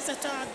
عايزة تقعد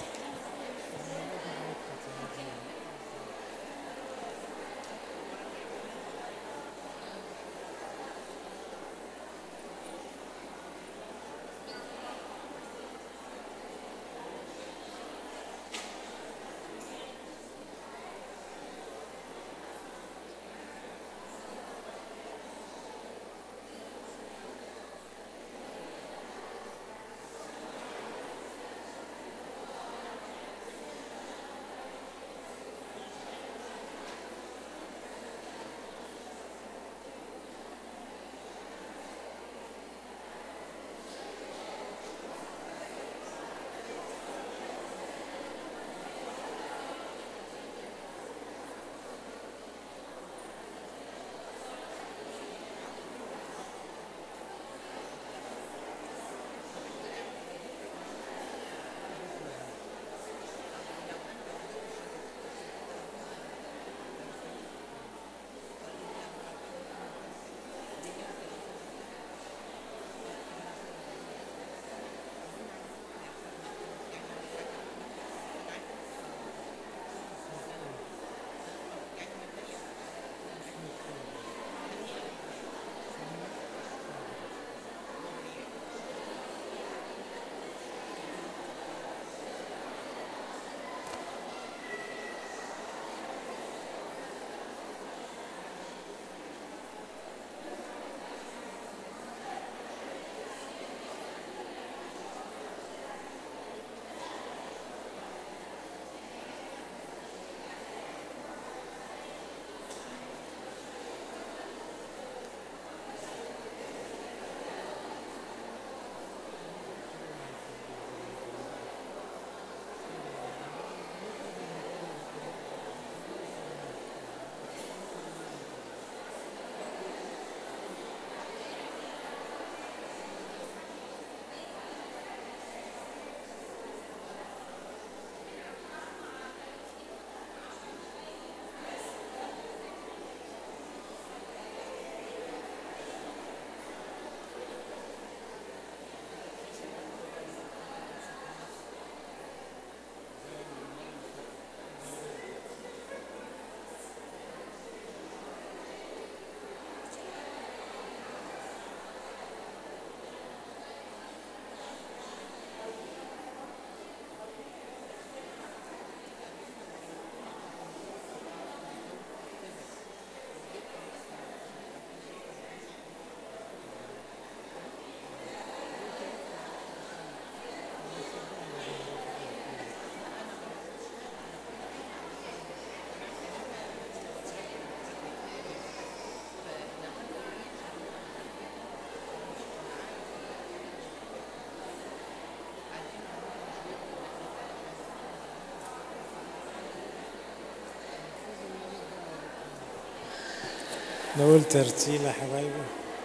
نقول ترتيل يا حبايبي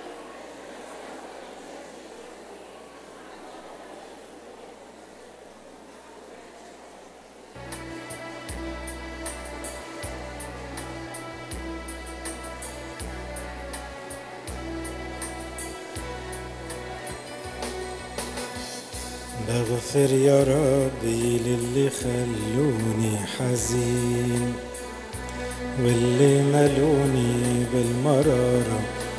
بغفر يا ربي للي خلوني حزين واللي ملوني بالمرارة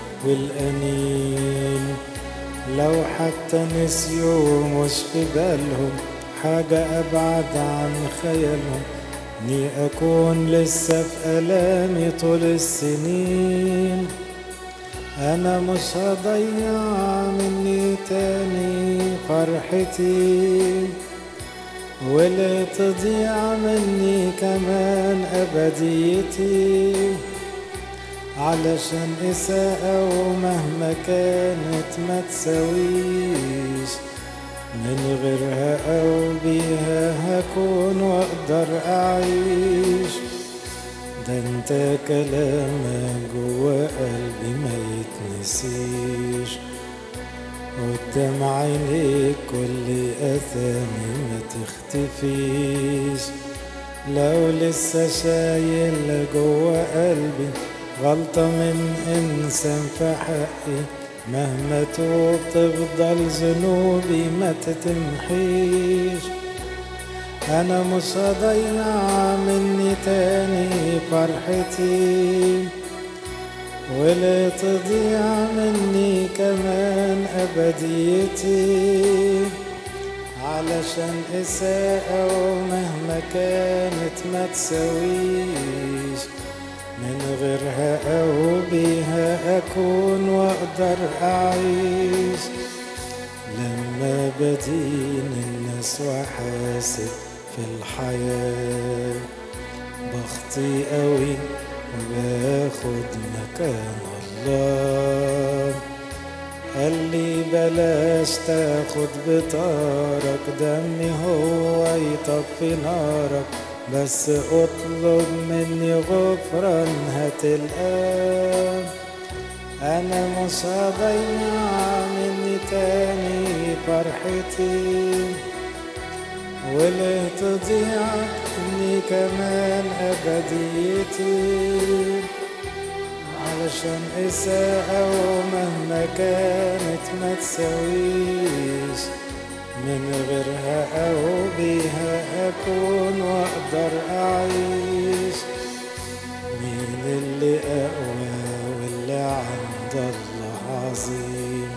والأنين لو حتى نسيوا مش في بالهم حاجة أبعد عن خيالهم إني أكون لسه في ألامي طول السنين أنا مش هضيع مني تاني فرحتي ولا تضيع مني كمان أبديتي علشان إساءة ومهما كانت ما تسويش من غيرها أو بيها هكون وأقدر أعيش ده انت كلامك جوا قلبي ما يتنسيش قدام عينيك كل أثامي ما تختفيش لو لسه شايل جوا قلبي غلطة من إنسان في حقي مهما توب تفضل ذنوبي ما تتمحيش أنا مش هضيع مني تاني فرحتي ولا تضيع مني كمان أبديتي علشان إساءة ومهما كانت ما تسويش من غيرها أو بيها أكون وأقدر أعيش لما بدين الناس وحاسب في الحياة بخطي قوي وباخد مكان الله قال لي بلاش تاخد بطارك دمي هو يطفي نارك بس اطلب مني غفران هتلقاه انا مش هضيع مني تاني فرحتي ولا تضيع مني كمان ابديتي علشان إساءة ومهما كانت ما تسويش من غيرها أو بيها أكون وأقدر أعيش مين اللي أقوى واللي عند الله عظيم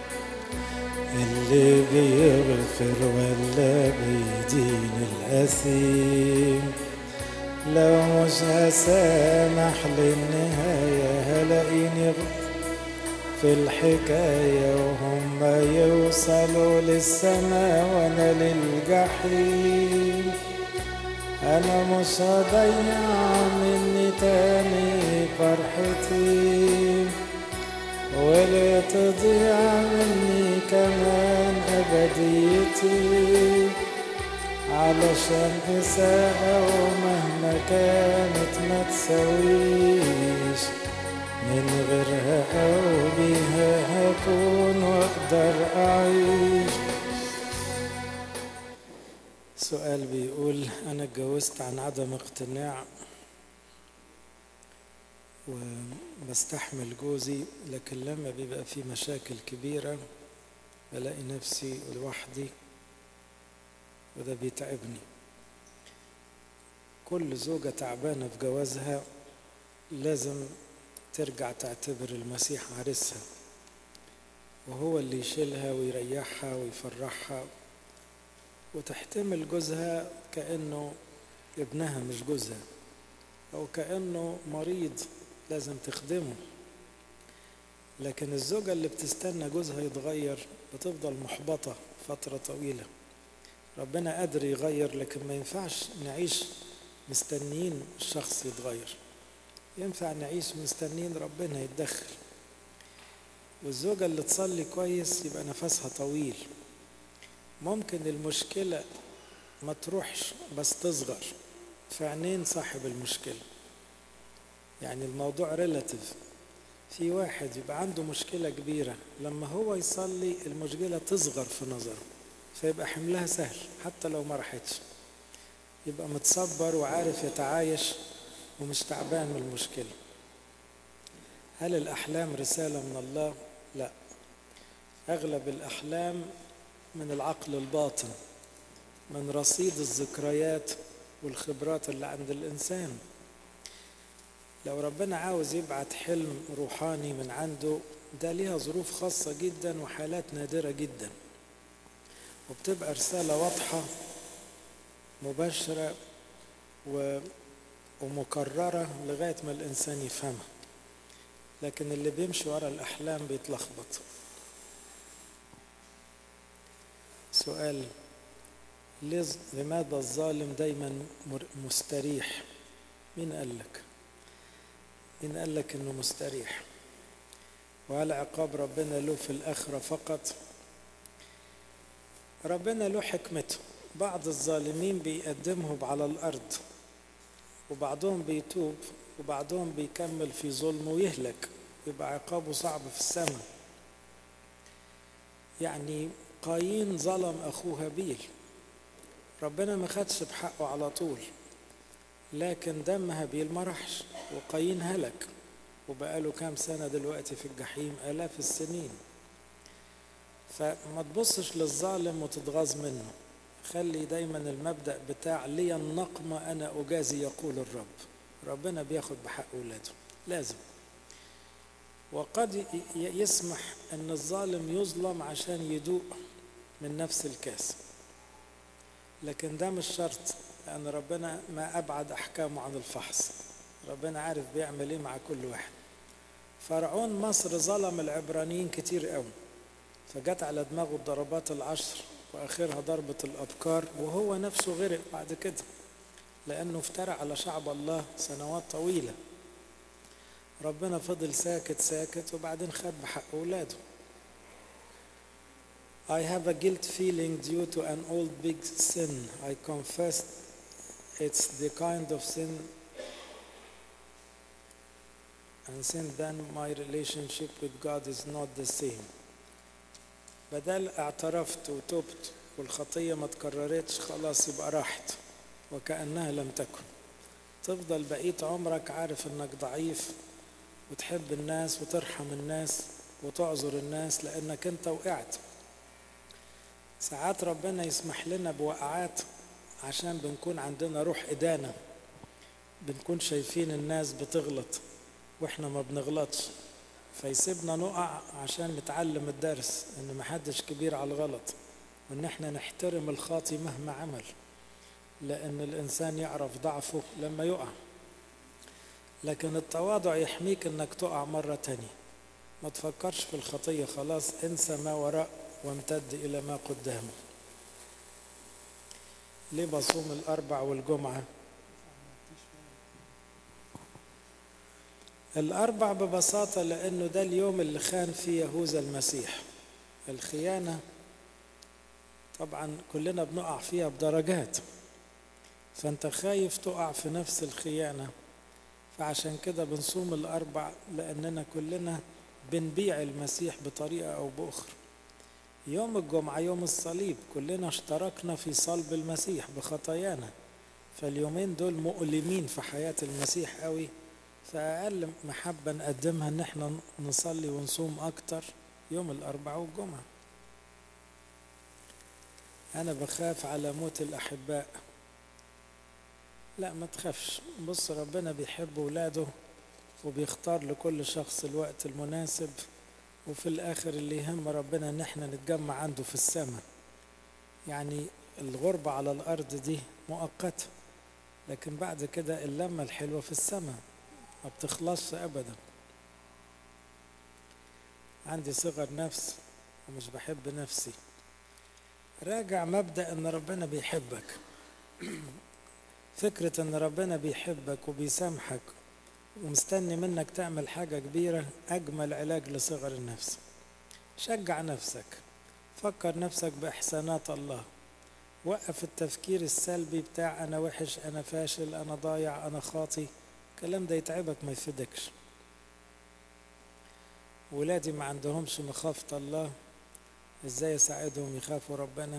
اللي بيغفر ولا بيدين الأثيم لو مش هسامح للنهاية هلاقيني في الحكاية وهم يوصلوا للسماء وانا للجحيم انا مش هضيع مني تاني فرحتي ولا تضيع مني كمان ابديتي علشان إساءة ومهما كانت ما تسويش من غيرها أو بيها هكون وأقدر أعيش سؤال بيقول أنا اتجوزت عن عدم اقتناع وبستحمل جوزي لكن لما بيبقى في مشاكل كبيرة بلاقي نفسي لوحدي وده بيتعبني كل زوجة تعبانة في جوازها لازم ترجع تعتبر المسيح عريسها وهو اللي يشيلها ويريحها ويفرحها وتحتمل جوزها كأنه ابنها مش جوزها أو كأنه مريض لازم تخدمه لكن الزوجة اللي بتستنى جوزها يتغير بتفضل محبطة فترة طويلة ربنا قادر يغير لكن ما ينفعش نعيش مستنيين الشخص يتغير ينفع نعيش مستنيين ربنا يتدخل والزوجة اللي تصلي كويس يبقى نفسها طويل ممكن المشكلة ما تروحش بس تصغر في عينين صاحب المشكلة يعني الموضوع ريلاتيف في واحد يبقى عنده مشكلة كبيرة لما هو يصلي المشكلة تصغر في نظره فيبقى حملها سهل حتى لو ما راحتش يبقى متصبر وعارف يتعايش ومش تعبان من المشكلة هل الأحلام رسالة من الله؟ لا أغلب الأحلام من العقل الباطن من رصيد الذكريات والخبرات اللي عند الإنسان لو ربنا عاوز يبعت حلم روحاني من عنده ده ليها ظروف خاصة جدا وحالات نادرة جدا وبتبقى رسالة واضحة مباشرة و... ومكررة لغاية ما الإنسان يفهمها لكن اللي بيمشي ورا الأحلام بيتلخبط سؤال لماذا الظالم دايما مستريح مين قال لك مين قال لك انه مستريح وهل عقاب ربنا له في الآخرة فقط ربنا له حكمته بعض الظالمين بيقدمهم على الأرض وبعضهم بيتوب وبعضهم بيكمل في ظلمه ويهلك يبقى عقابه صعب في السماء يعني قايين ظلم أخوه هابيل ربنا ما خدش بحقه على طول لكن دم هابيل ما راحش وقايين هلك وبقاله كام سنة دلوقتي في الجحيم آلاف السنين فما تبصش للظالم وتتغاظ منه خلي دايما المبدأ بتاع لي النقمة أنا أجازي يقول الرب ربنا بياخد بحق أولاده لازم وقد يسمح أن الظالم يظلم عشان يدوق من نفس الكاس لكن ده مش شرط لأن ربنا ما أبعد أحكامه عن الفحص ربنا عارف بيعمل إيه مع كل واحد فرعون مصر ظلم العبرانيين كتير قوي فجت على دماغه الضربات العشر واخرها ضربة الابكار وهو نفسه غرق بعد كده لانه افترى على شعب الله سنوات طويلة ربنا فضل ساكت ساكت وبعدين خد بحق اولاده I have a guilt feeling due to an old big sin. I confess it's the kind of sin and since then my relationship with God is not the same بدل اعترفت وتبت والخطية ما تكررتش خلاص يبقى راحت وكأنها لم تكن تفضل بقيت عمرك عارف انك ضعيف وتحب الناس وترحم الناس وتعذر الناس لانك انت وقعت ساعات ربنا يسمح لنا بوقعات عشان بنكون عندنا روح إدانة بنكون شايفين الناس بتغلط واحنا ما بنغلطش فيسيبنا نقع عشان نتعلم الدرس ان محدش كبير على الغلط وان احنا نحترم الخاطي مهما عمل لان الانسان يعرف ضعفه لما يقع لكن التواضع يحميك انك تقع مرة تانية ما تفكرش في الخطية خلاص انسى ما وراء وامتد الى ما قدامه ليه بصوم الاربع والجمعه الأربع ببساطة لأنه ده اليوم اللي خان فيه يهوذا المسيح الخيانة طبعا كلنا بنقع فيها بدرجات فأنت خايف تقع في نفس الخيانة فعشان كده بنصوم الأربع لأننا كلنا بنبيع المسيح بطريقة أو بأخرى يوم الجمعة يوم الصليب كلنا اشتركنا في صلب المسيح بخطايانا فاليومين دول مؤلمين في حياة المسيح قوي فأقل محبة نقدمها إن احنا نصلي ونصوم أكتر يوم الأربعاء والجمعة أنا بخاف على موت الأحباء لا ما تخافش بص ربنا بيحب ولاده وبيختار لكل شخص الوقت المناسب وفي الآخر اللي يهم ربنا إن احنا نتجمع عنده في السماء يعني الغربة على الأرض دي مؤقتة لكن بعد كده اللمة الحلوة في السماء ما بتخلصش ابدا عندي صغر نفس ومش بحب نفسي راجع مبدا ان ربنا بيحبك فكره ان ربنا بيحبك وبيسامحك ومستني منك تعمل حاجه كبيره اجمل علاج لصغر النفس شجع نفسك فكر نفسك باحسانات الله وقف التفكير السلبي بتاع انا وحش انا فاشل انا ضايع انا خاطي الكلام ده يتعبك ما يفيدكش ولادي ما عندهمش مخافة الله ازاي اساعدهم يخافوا ربنا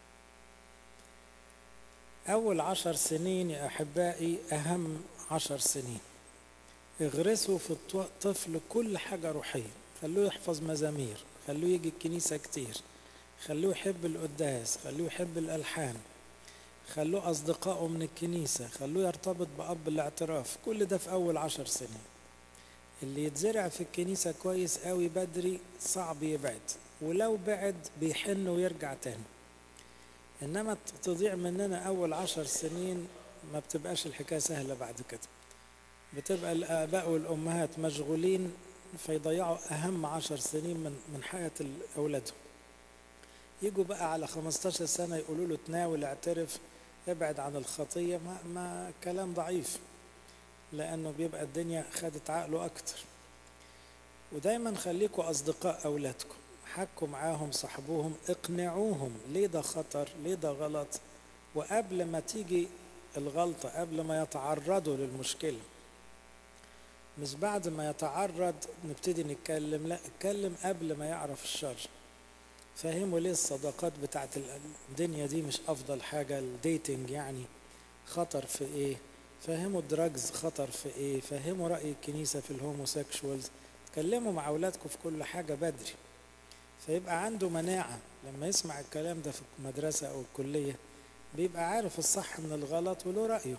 اول عشر سنين يا احبائي اهم عشر سنين اغرسوا في الطفل كل حاجة روحية خلوه يحفظ مزامير خلوه يجي الكنيسة كتير خلوه يحب القداس خلوه يحب الألحان خلوه أصدقائه من الكنيسة خلوه يرتبط بأب الاعتراف كل ده في أول عشر سنين اللي يتزرع في الكنيسة كويس قوي بدري صعب يبعد ولو بعد بيحن ويرجع تاني إنما تضيع مننا أول عشر سنين ما بتبقاش الحكاية سهلة بعد كده بتبقى الآباء والأمهات مشغولين فيضيعوا أهم عشر سنين من من حياة أولادهم يجوا بقى على 15 سنة يقولوا له تناول اعترف ابعد عن الخطية ما, ما كلام ضعيف لأنه بيبقى الدنيا خدت عقله أكتر ودايما خليكوا أصدقاء أولادكم حكوا معاهم صاحبوهم اقنعوهم ليه ده خطر ليه ده غلط وقبل ما تيجي الغلطة قبل ما يتعرضوا للمشكلة مش بعد ما يتعرض نبتدي نتكلم لا اتكلم قبل ما يعرف الشر فهموا ليه الصداقات بتاعت الدنيا دي مش افضل حاجة الديتنج يعني خطر في ايه فهموا الدراجز خطر في ايه فهموا رأي الكنيسة في الهوموسيكشوالز اتكلموا مع اولادكم في كل حاجة بدري فيبقى عنده مناعة لما يسمع الكلام ده في المدرسة او الكلية بيبقى عارف الصح من الغلط وله رأيه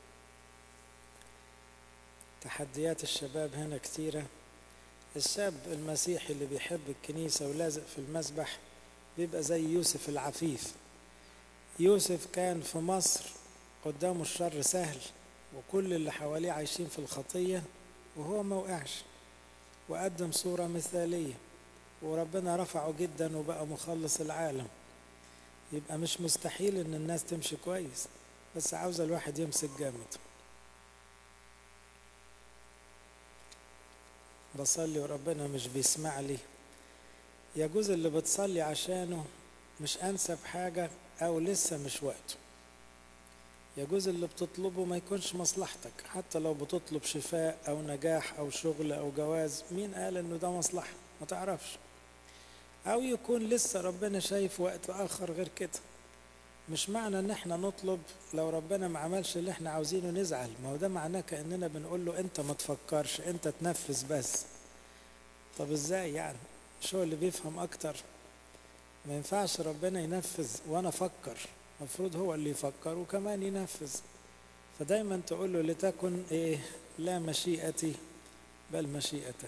تحديات الشباب هنا كتيرة الشاب المسيحي اللي بيحب الكنيسة ولازق في المسبح بيبقى زي يوسف العفيف يوسف كان في مصر قدامه الشر سهل وكل اللي حواليه عايشين في الخطية وهو ما وقعش وقدم صورة مثالية وربنا رفعه جدا وبقى مخلص العالم يبقى مش مستحيل ان الناس تمشي كويس بس عاوز الواحد يمسك جامد بصلي وربنا مش بيسمع لي يجوز اللي بتصلي عشانه مش انسب حاجة او لسه مش وقته يجوز اللي بتطلبه ما يكونش مصلحتك حتى لو بتطلب شفاء او نجاح او شغل او جواز مين قال انه ده مصلحة ما تعرفش او يكون لسه ربنا شايف وقت اخر غير كده مش معنى ان احنا نطلب لو ربنا ما عملش اللي احنا عاوزينه نزعل ما هو ده معناه كاننا بنقول له انت ما تفكرش انت تنفذ بس طب ازاي يعني شو اللي بيفهم اكتر ما ينفعش ربنا ينفذ وانا افكر المفروض هو اللي يفكر وكمان ينفذ فدايما تقول له لتكن ايه لا مشيئتي بل مشيئتك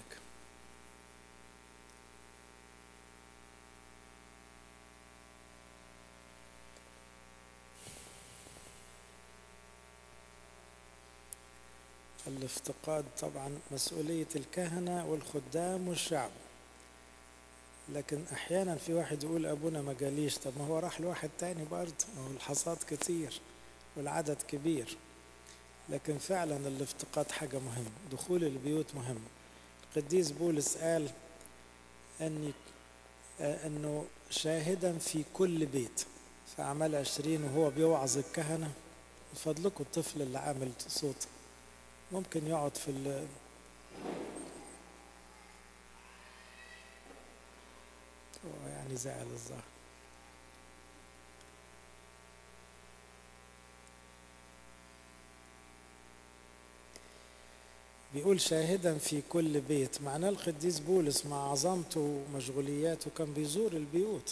الافتقاد طبعا مسؤولية الكهنة والخدام والشعب لكن احيانا في واحد يقول ابونا ما جاليش طب ما هو راح لواحد تاني برضه والحصاد كتير والعدد كبير لكن فعلا الافتقاد حاجة مهمة دخول البيوت مهم القديس بولس قال أني أنه شاهدا في كل بيت في أعمال عشرين وهو بيوعظ الكهنة فضلكم الطفل اللي عامل صوت ممكن يقعد في ال هو يعني زعل الظهر بيقول شاهدا في كل بيت معناه القديس بولس مع عظمته ومشغولياته كان بيزور البيوت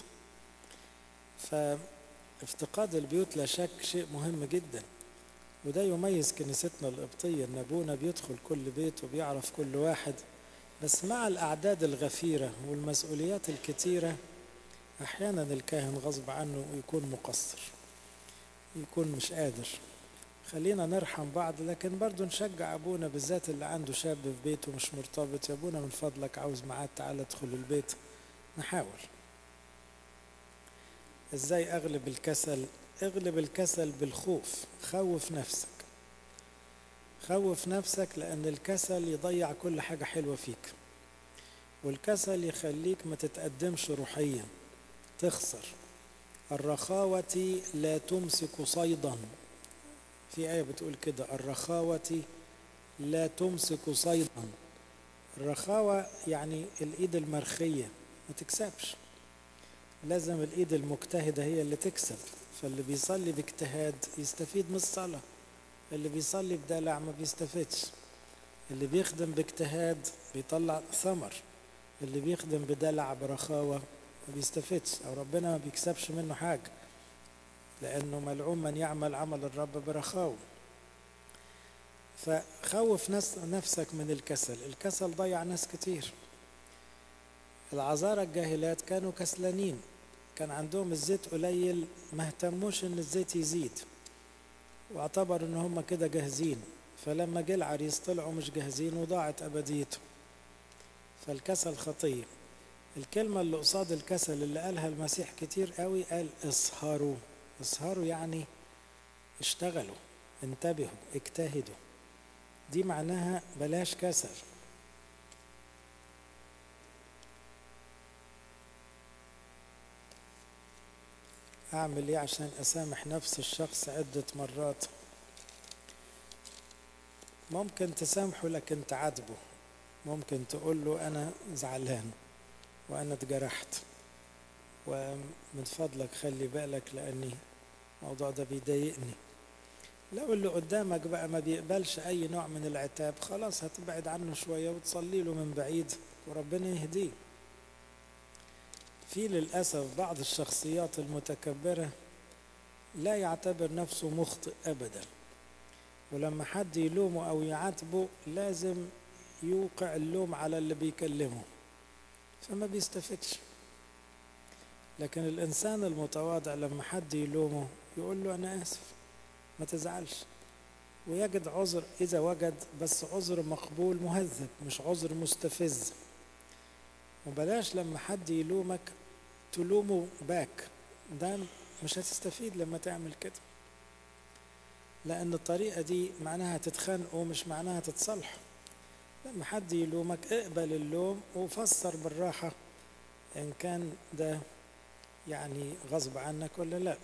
فافتقاد البيوت لا شك شيء مهم جدا وده يميز كنيستنا القبطية ان ابونا بيدخل كل بيت وبيعرف كل واحد بس مع الاعداد الغفيرة والمسؤوليات الكتيرة احيانا الكاهن غصب عنه يكون مقصر يكون مش قادر خلينا نرحم بعض لكن برضو نشجع ابونا بالذات اللي عنده شاب في بيته مش مرتبط يا ابونا من فضلك عاوز ميعاد تعالى ادخل البيت نحاول ازاي اغلب الكسل اغلب الكسل بالخوف خوف نفسك خوف نفسك لان الكسل يضيع كل حاجة حلوة فيك والكسل يخليك ما تتقدمش روحيا تخسر الرخاوة لا تمسك صيدا في آية بتقول كده الرخاوة لا تمسك صيدا الرخاوة يعني الإيد المرخية ما تكسبش لازم الإيد المجتهدة هي اللي تكسب فاللي بيصلي باجتهاد يستفيد من الصلاة اللي بيصلي بدلع ما بيستفيدش اللي بيخدم باجتهاد بيطلع ثمر اللي بيخدم بدلع برخاوة ما بيستفيدش أو ربنا ما بيكسبش منه حاجة لأنه ملعون من يعمل عمل الرب برخاوة فخوف نفسك من الكسل الكسل ضيع ناس كتير العذارى الجاهلات كانوا كسلانين كان عندهم الزيت قليل ما اهتموش ان الزيت يزيد واعتبر ان هم كده جاهزين فلما جه العريس طلعوا مش جاهزين وضاعت ابديته فالكسل خطيه الكلمه اللي قصاد الكسل اللي قالها المسيح كتير قوي قال اسهروا اسهروا يعني اشتغلوا انتبهوا اجتهدوا دي معناها بلاش كسل اعمل ايه عشان اسامح نفس الشخص عدة مرات ممكن تسامحه لكن تعاتبه ممكن تقول له انا زعلان وانا اتجرحت ومن فضلك خلي بالك لاني الموضوع ده بيضايقني لو اللي قدامك بقى ما بيقبلش اي نوع من العتاب خلاص هتبعد عنه شويه وتصلي له من بعيد وربنا يهديه في للاسف بعض الشخصيات المتكبره لا يعتبر نفسه مخطئ أبدا ولما حد يلومه أو يعاتبه لازم يوقع اللوم على اللي بيكلمه فما بيستفدش لكن الإنسان المتواضع لما حد يلومه يقول له أنا آسف ما تزعلش ويجد عذر إذا وجد بس عذر مقبول مهذب مش عذر مستفز وبلاش لما حد يلومك تلومه باك ده مش هتستفيد لما تعمل كده لأن الطريقة دي معناها تتخانقوا مش معناها تتصالحوا لما حد يلومك اقبل اللوم وفسر بالراحة إن كان ده يعني غصب عنك ولا لا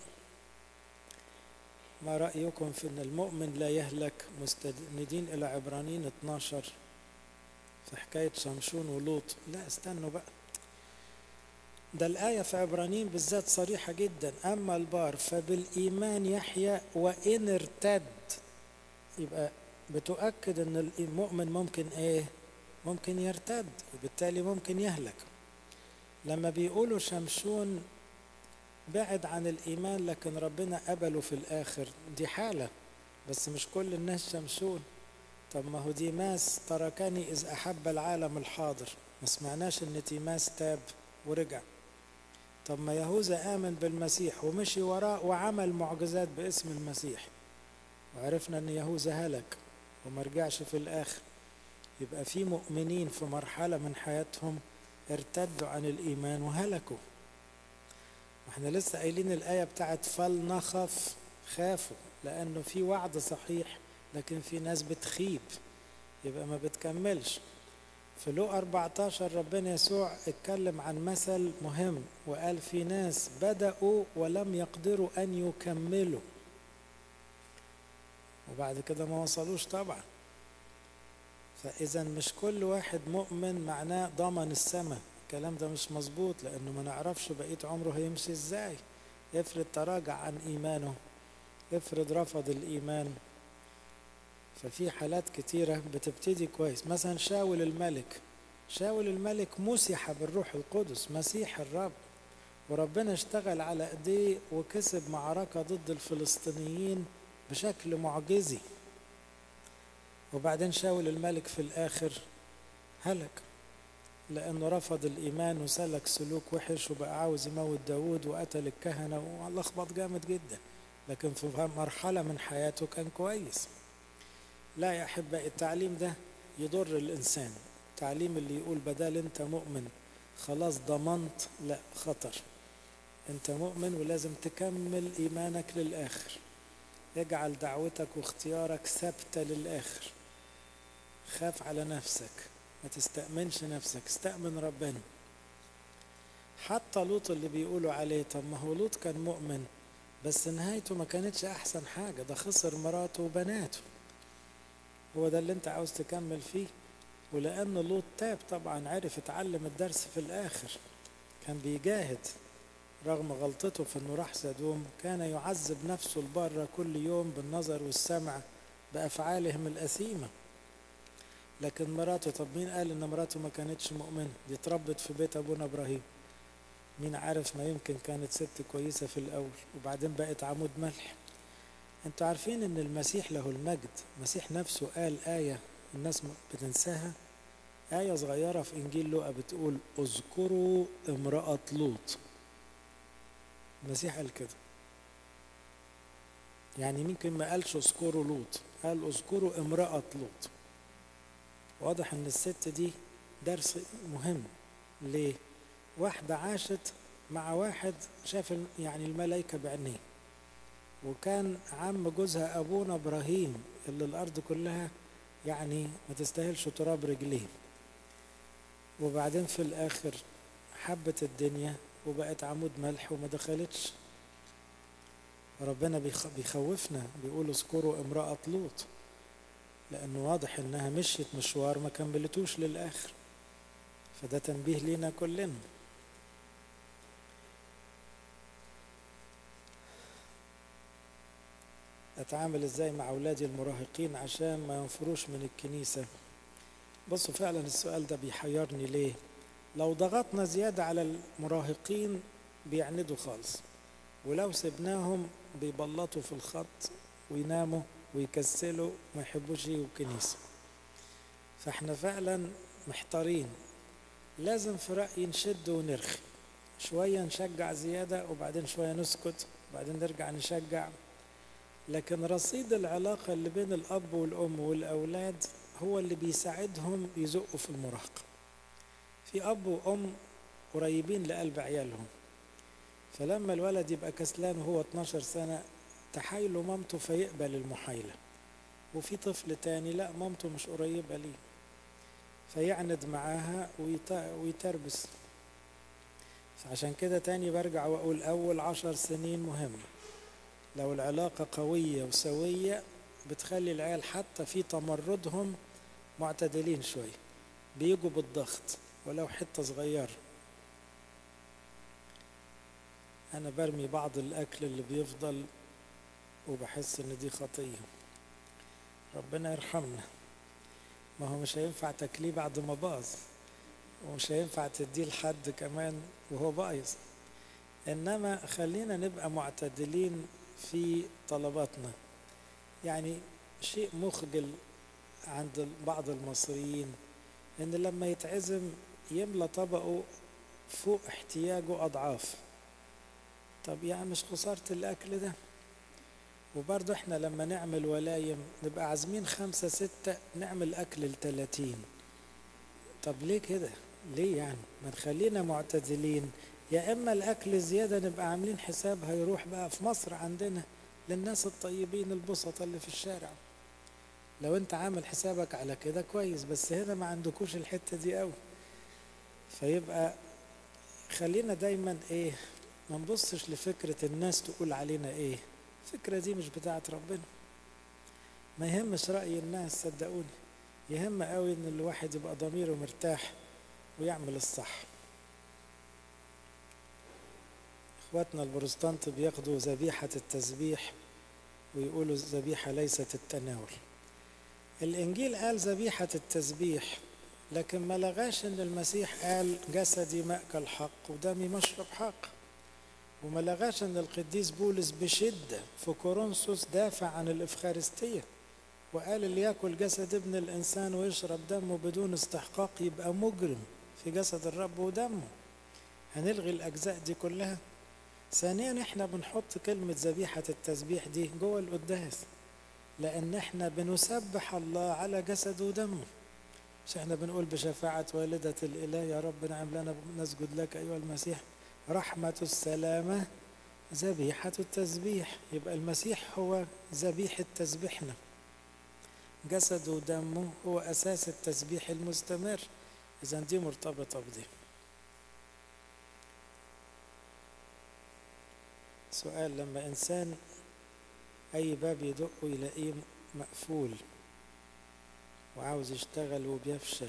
ما رأيكم في أن المؤمن لا يهلك مستندين إلى عبرانيين 12 في حكاية شمشون ولوط لا استنوا بقى ده الآية في عبرانيين بالذات صريحة جدا أما البار فبالإيمان يحيى وإن ارتد يبقى بتؤكد أن المؤمن ممكن إيه ممكن يرتد وبالتالي ممكن يهلك لما بيقولوا شمشون بعد عن الإيمان لكن ربنا قبله في الآخر دي حالة بس مش كل الناس شمشون طب ما هو ديماس تركني إذ أحب العالم الحاضر ما سمعناش إن ديماس تاب ورجع طب ما يهوذا آمن بالمسيح ومشي وراه وعمل معجزات باسم المسيح وعرفنا إن يهوذا هلك وما رجعش في الآخر يبقى في مؤمنين في مرحلة من حياتهم ارتدوا عن الإيمان وهلكوا احنا لسه قايلين الآية بتاعت فلنخف خافوا لأنه في وعد صحيح لكن في ناس بتخيب يبقى ما بتكملش في لو 14 ربنا يسوع اتكلم عن مثل مهم وقال في ناس بدأوا ولم يقدروا أن يكملوا وبعد كده ما وصلوش طبعا فإذا مش كل واحد مؤمن معناه ضمن السماء الكلام ده مش مظبوط لأنه ما نعرفش بقية عمره هيمشي ازاي افرض تراجع عن إيمانه افرض رفض الإيمان ففي حالات كتيرة بتبتدي كويس مثلا شاول الملك شاول الملك مسح بالروح القدس مسيح الرب وربنا اشتغل على ايديه وكسب معركة ضد الفلسطينيين بشكل معجزي وبعدين شاول الملك في الآخر هلك لأنه رفض الإيمان وسلك سلوك وحش وبقى عاوز يموت داود وقتل الكهنة ولخبط جامد جدا لكن في مرحلة من حياته كان كويس لا يا أحبائي التعليم ده يضر الإنسان التعليم اللي يقول بدل أنت مؤمن خلاص ضمنت لا خطر أنت مؤمن ولازم تكمل إيمانك للآخر اجعل دعوتك واختيارك ثابتة للآخر خاف على نفسك ما تستأمنش نفسك استأمن ربنا حتى لوط اللي بيقولوا عليه طب ما هو لوط كان مؤمن بس نهايته ما كانتش أحسن حاجة ده خسر مراته وبناته هو ده اللي انت عاوز تكمل فيه ولأن لوط تاب طبعا عرف اتعلم الدرس في الآخر كان بيجاهد رغم غلطته في انه راح سدوم كان يعذب نفسه البرة كل يوم بالنظر والسمع بأفعالهم الأثيمة لكن مراته طب مين قال ان مراته ما كانتش مؤمنة دي اتربت في بيت ابونا ابراهيم مين عارف ما يمكن كانت ست كويسة في الأول وبعدين بقت عمود ملح انتوا عارفين ان المسيح له المجد المسيح نفسه قال آية الناس بتنساها آية صغيرة في إنجيل لوقا بتقول اذكروا امرأة لوط المسيح قال كده يعني ممكن ما قالش اذكروا لوط قال اذكروا امرأة لوط واضح ان الست دي درس مهم ليه واحدة عاشت مع واحد شاف يعني الملائكة بعينيه وكان عم جوزها أبونا إبراهيم اللي الأرض كلها يعني ما تستاهلش تراب رجليه وبعدين في الآخر حبت الدنيا وبقت عمود ملح وما دخلتش ربنا بيخوفنا بيقول اذكروا امرأة لوط لأنه واضح إنها مشيت مشوار ما كملتوش للآخر فده تنبيه لينا كلنا اتعامل ازاي مع اولادي المراهقين عشان ما ينفروش من الكنيسة بصوا فعلا السؤال ده بيحيرني ليه لو ضغطنا زيادة على المراهقين بيعندوا خالص ولو سبناهم بيبلطوا في الخط ويناموا ويكسلوا ما يحبوش يجوا الكنيسة فاحنا فعلا محتارين لازم في رأيي نشد ونرخي شوية نشجع زيادة وبعدين شوية نسكت وبعدين نرجع نشجع لكن رصيد العلاقة اللي بين الأب والأم والأولاد هو اللي بيساعدهم يزقوا في المراهقة في أب وأم قريبين لقلب عيالهم فلما الولد يبقى كسلان وهو 12 سنة تحايله مامته فيقبل المحايلة وفي طفل تاني لا مامته مش قريبة ليه فيعند معاها ويتربس فعشان كده تاني برجع وأقول أول عشر سنين مهمة لو العلاقة قوية وسوية بتخلي العيال حتى في تمردهم معتدلين شوية بيجوا بالضغط ولو حتة صغيرة أنا برمي بعض الأكل اللي بيفضل وبحس إن دي خطية ربنا يرحمنا ما هو مش هينفع تاكليه بعد ما باظ ومش هينفع تديه لحد كمان وهو بايظ انما خلينا نبقى معتدلين في طلباتنا يعني شيء مخجل عند بعض المصريين ان لما يتعزم يملى طبقه فوق احتياجه اضعاف طب يعني مش خسارة الاكل ده وبرضه احنا لما نعمل ولايم نبقى عازمين خمسة ستة نعمل اكل التلاتين طب ليه كده ليه يعني ما نخلينا معتدلين يا اما الاكل زياده نبقى عاملين حساب هيروح بقى في مصر عندنا للناس الطيبين البسطة اللي في الشارع لو انت عامل حسابك على كده كويس بس هنا ما عندكوش الحته دي قوي فيبقى خلينا دايما ايه ما نبصش لفكره الناس تقول علينا ايه الفكره دي مش بتاعت ربنا ما يهمش راي الناس صدقوني يهم قوي ان الواحد يبقى ضميره مرتاح ويعمل الصح اخواتنا البروتستانت بياخدوا ذبيحة التسبيح ويقولوا الذبيحة ليست التناول الانجيل قال ذبيحة التسبيح لكن ما لغاش ان المسيح قال جسدي مأكل حق ودمي مشرب حق وما لغاش ان القديس بولس بشدة في كورنثوس دافع عن الافخارستية وقال اللي ياكل جسد ابن الانسان ويشرب دمه بدون استحقاق يبقى مجرم في جسد الرب ودمه هنلغي الاجزاء دي كلها ثانيا احنا بنحط كلمة ذبيحة التسبيح دي جوه القداس لان احنا بنسبح الله على جسده ودمه مش احنا بنقول بشفاعة والدة الاله يا رب نعم لنا نسجد لك ايها المسيح رحمة السلامة ذبيحة التسبيح يبقى المسيح هو ذبيحة تسبيحنا جسده ودمه هو أساس التسبيح المستمر إذا دي مرتبطة بدي سؤال لما إنسان أي باب يدقه يلاقيه مقفول وعاوز يشتغل وبيفشل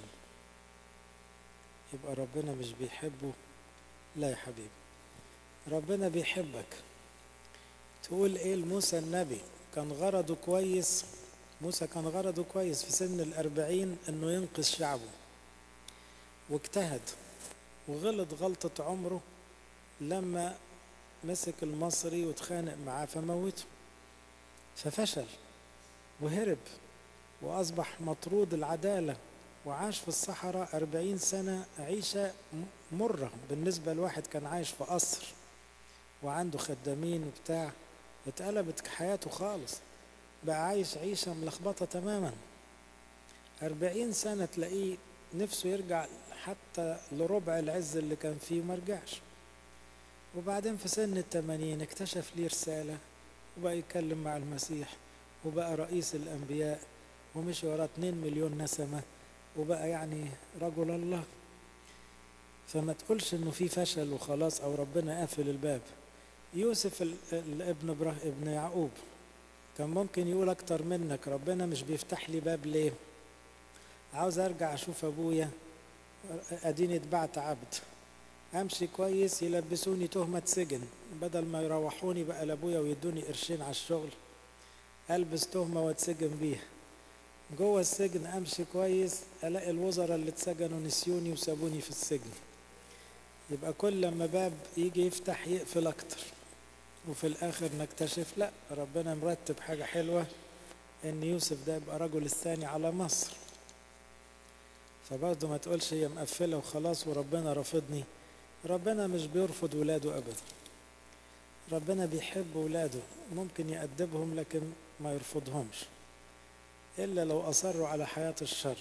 يبقى ربنا مش بيحبه لا يا حبيبي ربنا بيحبك تقول ايه لموسى النبي كان غرضه كويس موسى كان غرضه كويس في سن الأربعين أنه ينقذ شعبه واجتهد وغلط غلطة عمره لما مسك المصري واتخانق معاه فموته ففشل وهرب وأصبح مطرود العدالة وعاش في الصحراء أربعين سنة عيشة مرة بالنسبة لواحد كان عايش في قصر وعنده خدامين وبتاع اتقلبت حياته خالص بقى عايش عيشة ملخبطة تماما أربعين سنة تلاقيه نفسه يرجع حتى لربع العز اللي كان فيه مرجعش وبعدين في سن التمانين اكتشف ليه رسالة وبقى يتكلم مع المسيح وبقى رئيس الأنبياء ومشي وراه اتنين مليون نسمة وبقى يعني رجل الله فما تقولش انه في فشل وخلاص او ربنا قافل الباب يوسف الابن ابن يعقوب كان ممكن يقول اكتر منك ربنا مش بيفتح لي باب ليه عاوز ارجع اشوف ابويا اديني اتبعت عبد امشي كويس يلبسوني تهمة سجن بدل ما يروحوني بقى لابويا ويدوني قرشين على الشغل البس تهمة واتسجن بيها جوه السجن امشي كويس الاقي الوزراء اللي اتسجنوا نسيوني وسابوني في السجن يبقى كل لما باب يجي يفتح يقفل اكتر وفي الآخر نكتشف لا ربنا مرتب حاجة حلوة إن يوسف ده يبقى رجل الثاني على مصر فبرضه ما تقولش هي مقفلة وخلاص وربنا رافضني ربنا مش بيرفض ولاده أبدا ربنا بيحب ولاده ممكن يأدبهم لكن ما يرفضهمش إلا لو أصروا على حياة الشر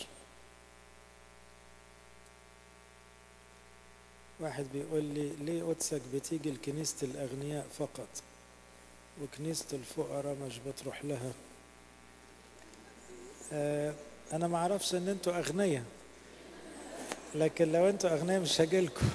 واحد بيقول لي ليه قدسك بتيجي لكنيسة الأغنياء فقط وكنيسة الفقراء مش بتروح لها آه أنا ما أعرفش إن أنتوا أغنياء لكن لو أنتوا أغنياء مش هجيلكم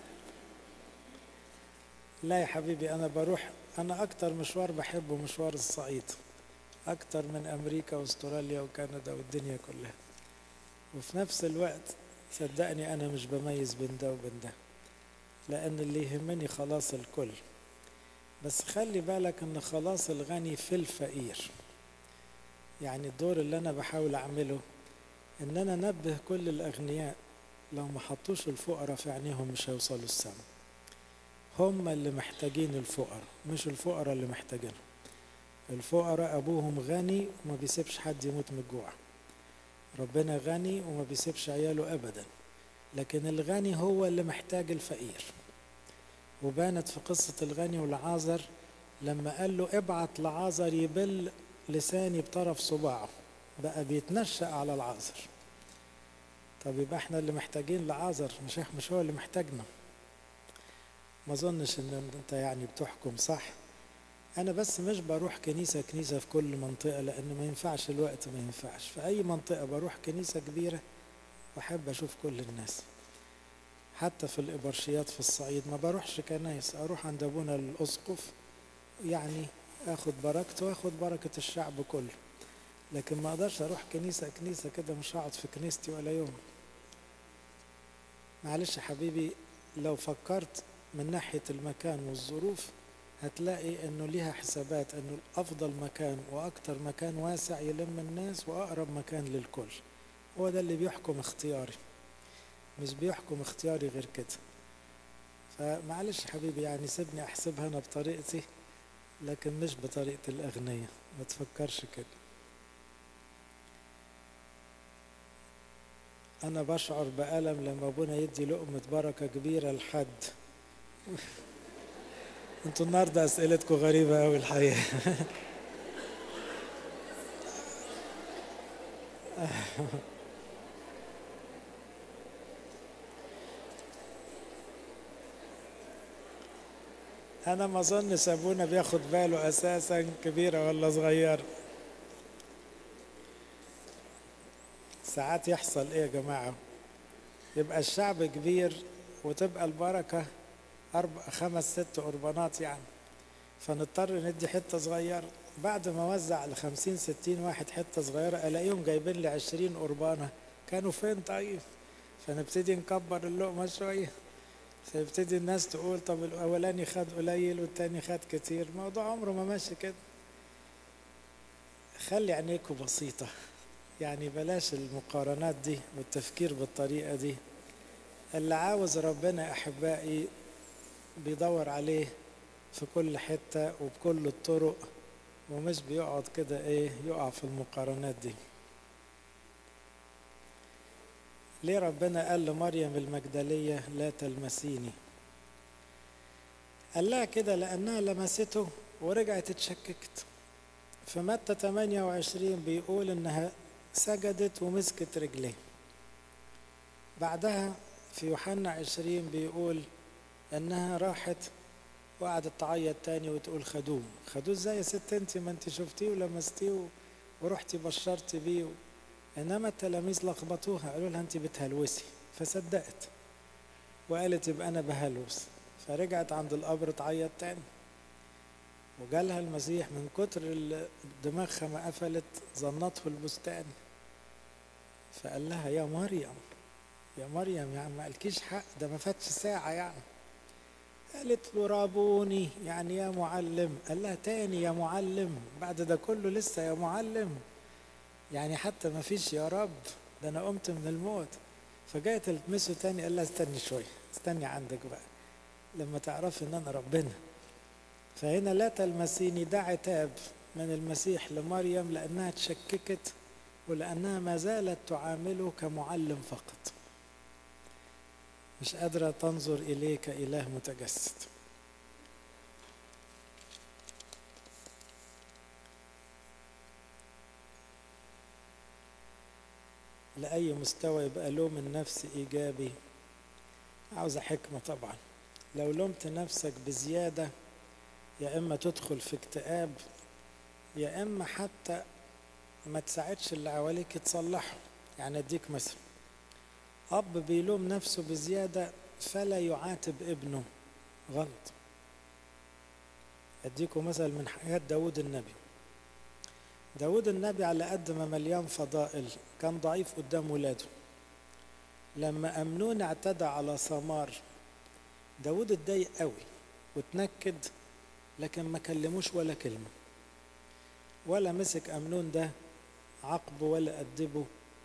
لا يا حبيبي أنا بروح أنا أكتر مشوار بحبه مشوار الصعيد أكتر من أمريكا وأستراليا وكندا والدنيا كلها وفي نفس الوقت صدقني أنا مش بميز بين ده وبين ده لأن اللي يهمني خلاص الكل بس خلي بالك إن خلاص الغني في الفقير يعني الدور اللي أنا بحاول أعمله إن أنا أنبه كل الأغنياء لو ما حطوش الفقراء في عينيهم مش هيوصلوا السما هم اللي محتاجين الفقراء مش الفقراء اللي محتاجينهم الفقراء أبوهم غني وما بيسيبش حد يموت من الجوع ربنا غني وما بيسيبش عياله أبدا لكن الغني هو اللي محتاج الفقير وبانت في قصة الغني والعازر لما قال له ابعت لعازر يبل لساني بطرف صباعه بقى بيتنشأ على العازر طب يبقى احنا اللي محتاجين لعازر مش مش هو اللي محتاجنا ما اظنش ان انت يعني بتحكم صح انا بس مش بروح كنيسة كنيسة في كل منطقة لان ما ينفعش الوقت ما ينفعش في اي منطقة بروح كنيسة كبيرة واحب اشوف كل الناس حتى في الإبرشيات في الصعيد ما بروحش كنايس أروح عند أبونا الأسقف يعني أخد بركته وأخد بركة الشعب كله لكن ما أقدرش أروح كنيسة كنيسة كده مش هقعد في كنيستي ولا يوم معلش يا حبيبي لو فكرت من ناحية المكان والظروف هتلاقي انه ليها حسابات انه افضل مكان واكتر مكان واسع يلم الناس واقرب مكان للكل هو ده اللي بيحكم اختياري مش بيحكم اختياري غير كده فمعلش حبيبي يعني سيبني احسبها انا بطريقتي لكن مش بطريقة الأغنياء ما تفكرش كده أنا بشعر بألم لما أبونا يدي لقمة بركة كبيرة لحد انتوا النهاردة أسئلتكم غريبة أوي الحقيقة أنا ما أظنش أبونا بياخد باله أساسا كبيرة ولا صغيرة ساعات يحصل إيه يا جماعة يبقى الشعب كبير وتبقى البركة أربع خمس ست قربانات يعني فنضطر ندي حتة صغيرة بعد ما وزع لخمسين ستين واحد حتة صغيرة ألاقيهم جايبين لي عشرين قربانة كانوا فين طيب فنبتدي نكبر اللقمة شوية فيبتدي الناس تقول طب الاولاني خد قليل والتاني خد كتير الموضوع عمره ما ماشي كده خلي عينيكوا بسيطة يعني بلاش المقارنات دي والتفكير بالطريقة دي اللي عاوز ربنا أحبائي بيدور عليه في كل حتة وبكل الطرق ومش بيقعد كده ايه يقع في المقارنات دي ليه ربنا قال لمريم المجدلية لا تلمسيني قال لها كده لأنها لمسته ورجعت اتشككت في متى 28 بيقول إنها سجدت ومسكت رجليه بعدها في يوحنا 20 بيقول إنها راحت وقعدت تعيط تاني وتقول خدوه خدوه ازاي يا ست انت ما انت شفتيه ولمستيه ورحتي بشرتي بيه انما التلاميذ لخبطوها قالوا لها انت بتهلوسي فصدقت وقالت يبقى انا بهلوس فرجعت عند القبر تعيط تاني وجالها المسيح من كتر دماغها ما قفلت ظنته البستان فقال لها يا مريم يا مريم يعني ما قالكيش حق ده ما فاتش ساعة يعني قالت له رابوني يعني يا معلم قال لها تاني يا معلم بعد ده كله لسه يا معلم يعني حتى ما فيش يا رب ده انا قمت من الموت فجايه تلمسه تاني قال لها استني شويه استني عندك بقى لما تعرفي ان انا ربنا فهنا لا تلمسيني ده عتاب من المسيح لمريم لأنها تشككت ولأنها ما زالت تعامله كمعلم فقط مش قادرة تنظر إليه كإله متجسد لأي مستوى يبقى لوم النفس إيجابي عاوزة حكمة طبعا لو لومت نفسك بزيادة يا إما تدخل في اكتئاب يا إما حتى ما تساعدش اللي حواليك يتصلحوا يعني أديك مثل أب بيلوم نفسه بزيادة فلا يعاتب ابنه غلط أديكم مثل من حياة داود النبي داود النبي على قد ما مليان فضائل كان ضعيف قدام ولاده لما أمنون اعتدى على سمار داود اتضايق قوي وتنكد لكن ما كلموش ولا كلمة ولا مسك أمنون ده عاقبه ولا أدبه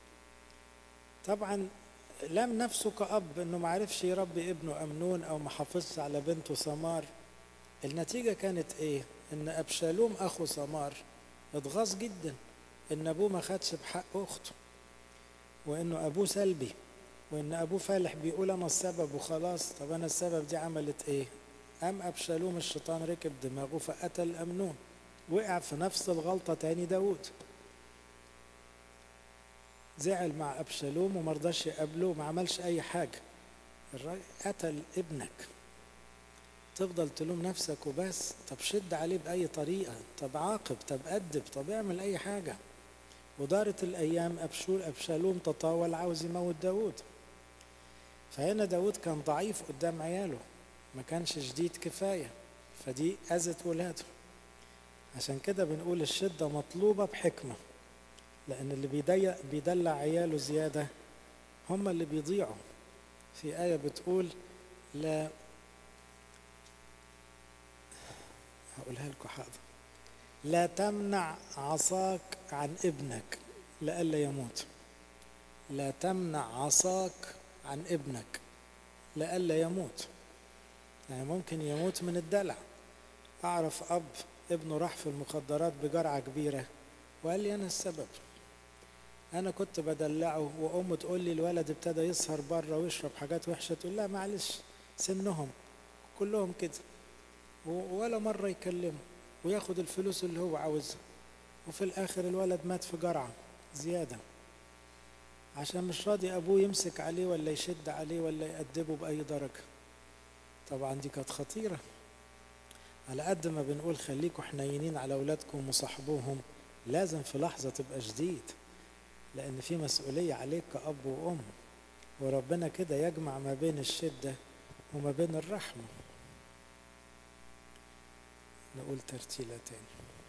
طبعا لام نفسه كأب انه ما عرفش يربي ابنه أمنون أو ما حافظش على بنته سمار النتيجة كانت ايه ان أبشالوم أخو سمار اتغاظ جدا ان ابوه ما خدش بحق اخته وانه ابوه سلبي وان ابوه فالح بيقول انا السبب وخلاص طب انا السبب دي عملت ايه قام ابشالوم الشيطان ركب دماغه فقتل امنون وقع في نفس الغلطه تاني داود زعل مع ابشالوم وما رضاش يقابله وما عملش اي حاجه الراجل قتل ابنك تفضل تلوم نفسك وبس طب شد عليه بأي طريقة طب عاقب طب أدب طب اعمل أي حاجة ودارت الأيام أبشول أبشالوم تطاول عاوز يموت داود فهنا داود كان ضعيف قدام عياله ما كانش شديد كفاية فدي أذت ولاده عشان كده بنقول الشدة مطلوبة بحكمة لأن اللي بيضيق بيدلع عياله زيادة هم اللي بيضيعوا في آية بتقول لا هقولها لكم حاضر لا تمنع عصاك عن ابنك لئلا يموت لا تمنع عصاك عن ابنك لئلا يموت يعني ممكن يموت من الدلع اعرف اب ابنه راح في المخدرات بجرعه كبيره وقال لي انا السبب انا كنت بدلعه وامه تقول لي الولد ابتدى يسهر بره ويشرب حاجات وحشه تقول لا معلش سنهم كلهم كده ولا مرة يكلمه وياخد الفلوس اللي هو عاوزها وفي الآخر الولد مات في جرعة زيادة عشان مش راضي أبوه يمسك عليه ولا يشد عليه ولا يأدبه بأي درجة طبعا دي كانت خطيرة على قد ما بنقول خليكوا حنينين على أولادكم وصاحبوهم لازم في لحظة تبقى شديد لأن في مسؤولية عليك كأب وأم وربنا كده يجمع ما بين الشدة وما بين الرحمة نقول ترتيلة تاني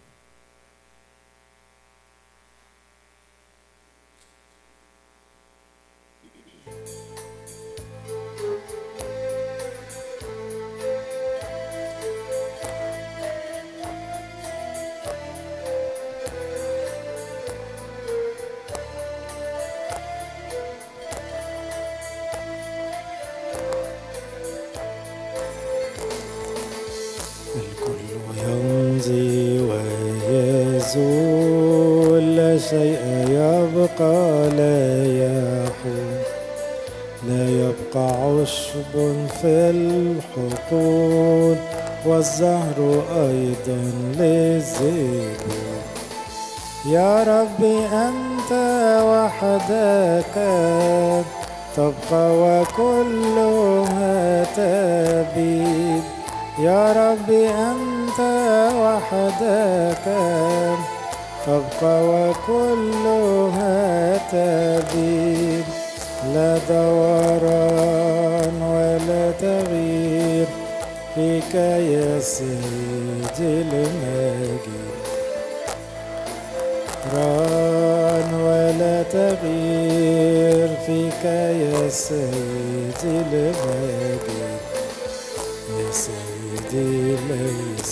شيء يبقى لا يحول لا يبقى عشب في الحقول والزهر أيضا للزيتون يا ربي أنت وحدك تبقى وكلها تبيد يا ربي أنت وحدك تبقى وكلها تبيد لا دوران ولا تغيير فيك يا سيدي المجيد ران ولا تغيير فيك يا سيدي المجيد يا سيدي ليس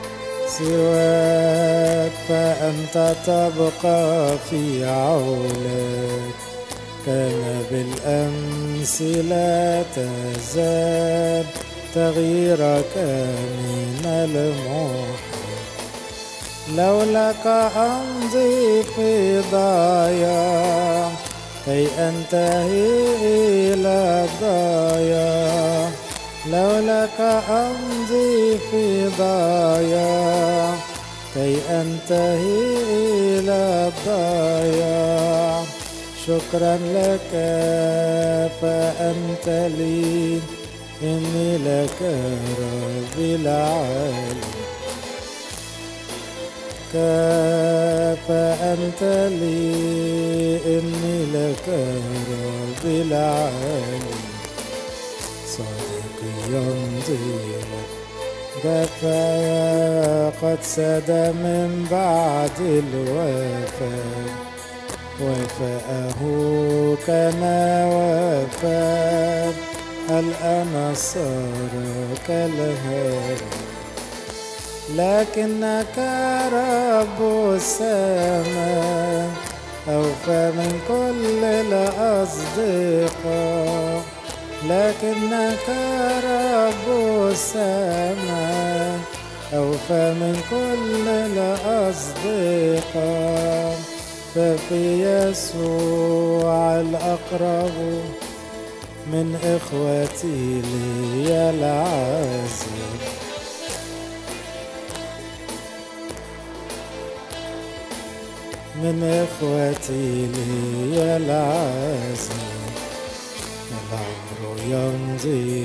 سواك فأنت تبقى في عولك كان بالأمس لا تزال تغييرك من المحال لولاك أمضي في ضياع كي أنتهي إلى الضياع لولاك أمضي في ضياع كي أنتهي إلى الضياع شكرا لك فأنت لي إني لك ربي العالم فأنت لي إني لك ربي العالم صديقي يمضي كفايا قد ساد من بعد الوفاء وفاءه كما وفاء الآن صار كالهادي لكنك رب السماء أوفى من كل الأصدقاء لكنك رب السماء أوفى من كل الأصدقاء ففي يسوع الأقرب من إخوتي لي العزيز من إخوتي لي العزيز العمر يمضي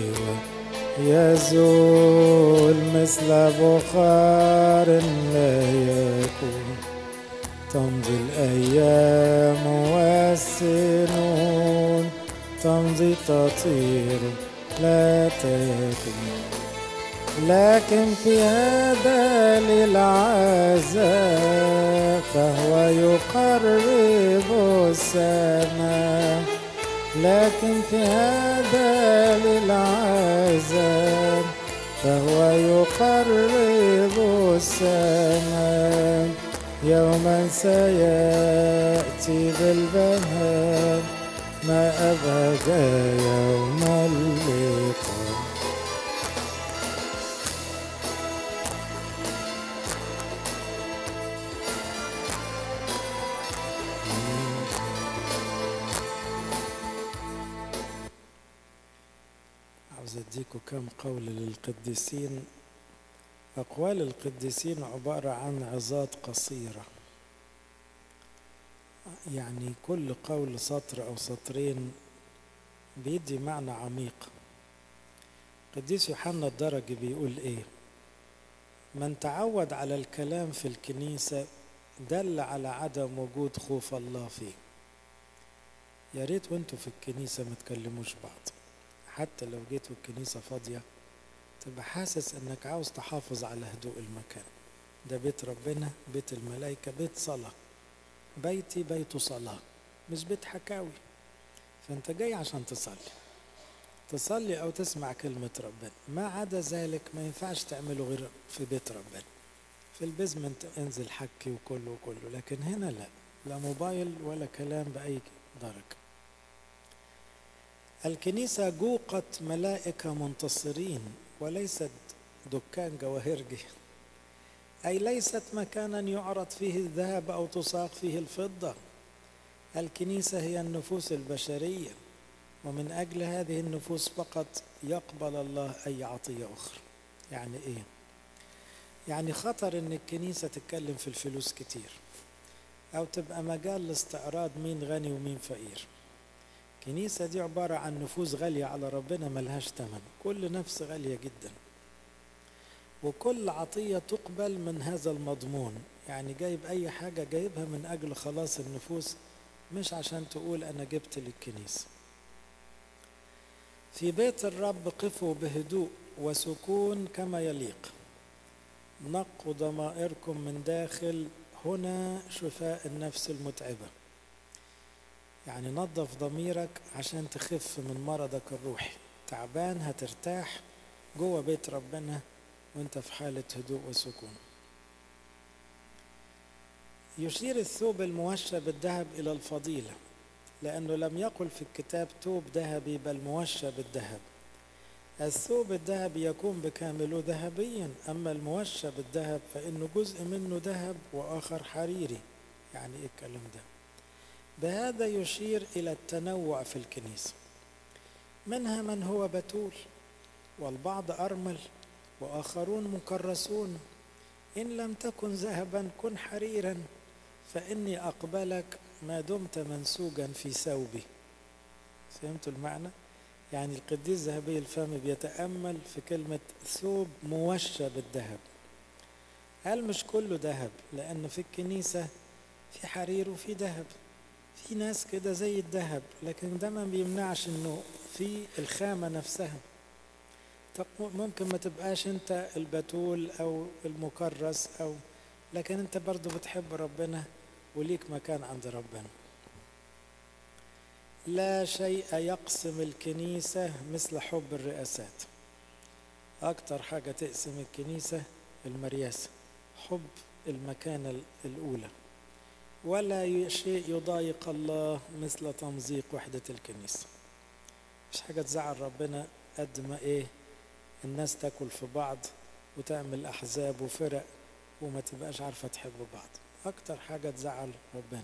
يزول مثل بخار لا يكون تمضي الأيام والسنون تمضي تطير لا تكون لكن في هذا للعذاب فهو يقرب السماء لكن في هذا للعذاب فهو يقرب السماء يوما سيأتي بالبهاء ما أبهج يوم اللقاء عاوز اديكم كم قول للقديسين اقوال القديسين عباره عن عظات قصيره يعني كل قول سطر او سطرين بيدي معنى عميق قديس يوحنا الدرجي بيقول ايه من تعود على الكلام في الكنيسه دل على عدم وجود خوف الله فيه يا ريت وانتوا في الكنيسه ما تكلموش بعض حتى لو جيت والكنيسة فاضية تبقى حاسس انك عاوز تحافظ على هدوء المكان ده بيت ربنا بيت الملائكة بيت صلاة بيتي بيت صلاة مش بيت حكاوي فانت جاي عشان تصلي تصلي او تسمع كلمة ربنا ما عدا ذلك ما ينفعش تعمله غير في بيت ربنا في البيزمنت انزل حكي وكله وكله لكن هنا لا لا موبايل ولا كلام بأي درجة الكنيسة جوقت ملائكة منتصرين وليست دكان جواهرجي أي ليست مكانا يعرض فيه الذهب أو تساق فيه الفضة الكنيسة هي النفوس البشرية ومن أجل هذه النفوس فقط يقبل الله أي عطية أخرى يعني إيه؟ يعني خطر إن الكنيسة تتكلم في الفلوس كتير أو تبقى مجال لاستعراض مين غني ومين فقير الكنيسة دي عبارة عن نفوس غالية على ربنا ملهاش تمن كل نفس غالية جدا وكل عطية تقبل من هذا المضمون يعني جايب أي حاجة جايبها من أجل خلاص النفوس مش عشان تقول أنا جبت للكنيسة في بيت الرب قفوا بهدوء وسكون كما يليق نقوا ضمائركم من داخل هنا شفاء النفس المتعبه يعني نظف ضميرك عشان تخف من مرضك الروحي تعبان هترتاح جوه بيت ربنا وانت في حالة هدوء وسكون يشير الثوب الموشى بالذهب إلى الفضيلة لأنه لم يقل في الكتاب ثوب ذهبي بل موشى بالذهب الثوب الذهب يكون بكامله ذهبيا أما الموشى بالذهب فإنه جزء منه ذهب وآخر حريري يعني إيه الكلام ده بهذا يشير إلى التنوع في الكنيسة منها من هو بتول والبعض أرمل وآخرون مكرسون إن لم تكن ذهبا كن حريرا فإني أقبلك ما دمت منسوجا في ثوبي فهمتوا المعنى؟ يعني القديس ذهبي الفم بيتأمل في كلمة ثوب موشى بالذهب هل مش كله ذهب لأن في الكنيسة في حرير وفي ذهب في ناس كده زي الذهب لكن ده ما بيمنعش انه في الخامة نفسها طب ممكن ما تبقاش انت البتول او المكرس او لكن انت برضو بتحب ربنا وليك مكان عند ربنا لا شيء يقسم الكنيسة مثل حب الرئاسات أكتر حاجة تقسم الكنيسة المرياسة حب المكانة الأولى ولا شيء يضايق الله مثل تمزيق وحدة الكنيسة مش حاجة تزعل ربنا قد ما إيه الناس تاكل في بعض وتعمل أحزاب وفرق وما تبقاش عارفة تحب بعض أكتر حاجة تزعل ربنا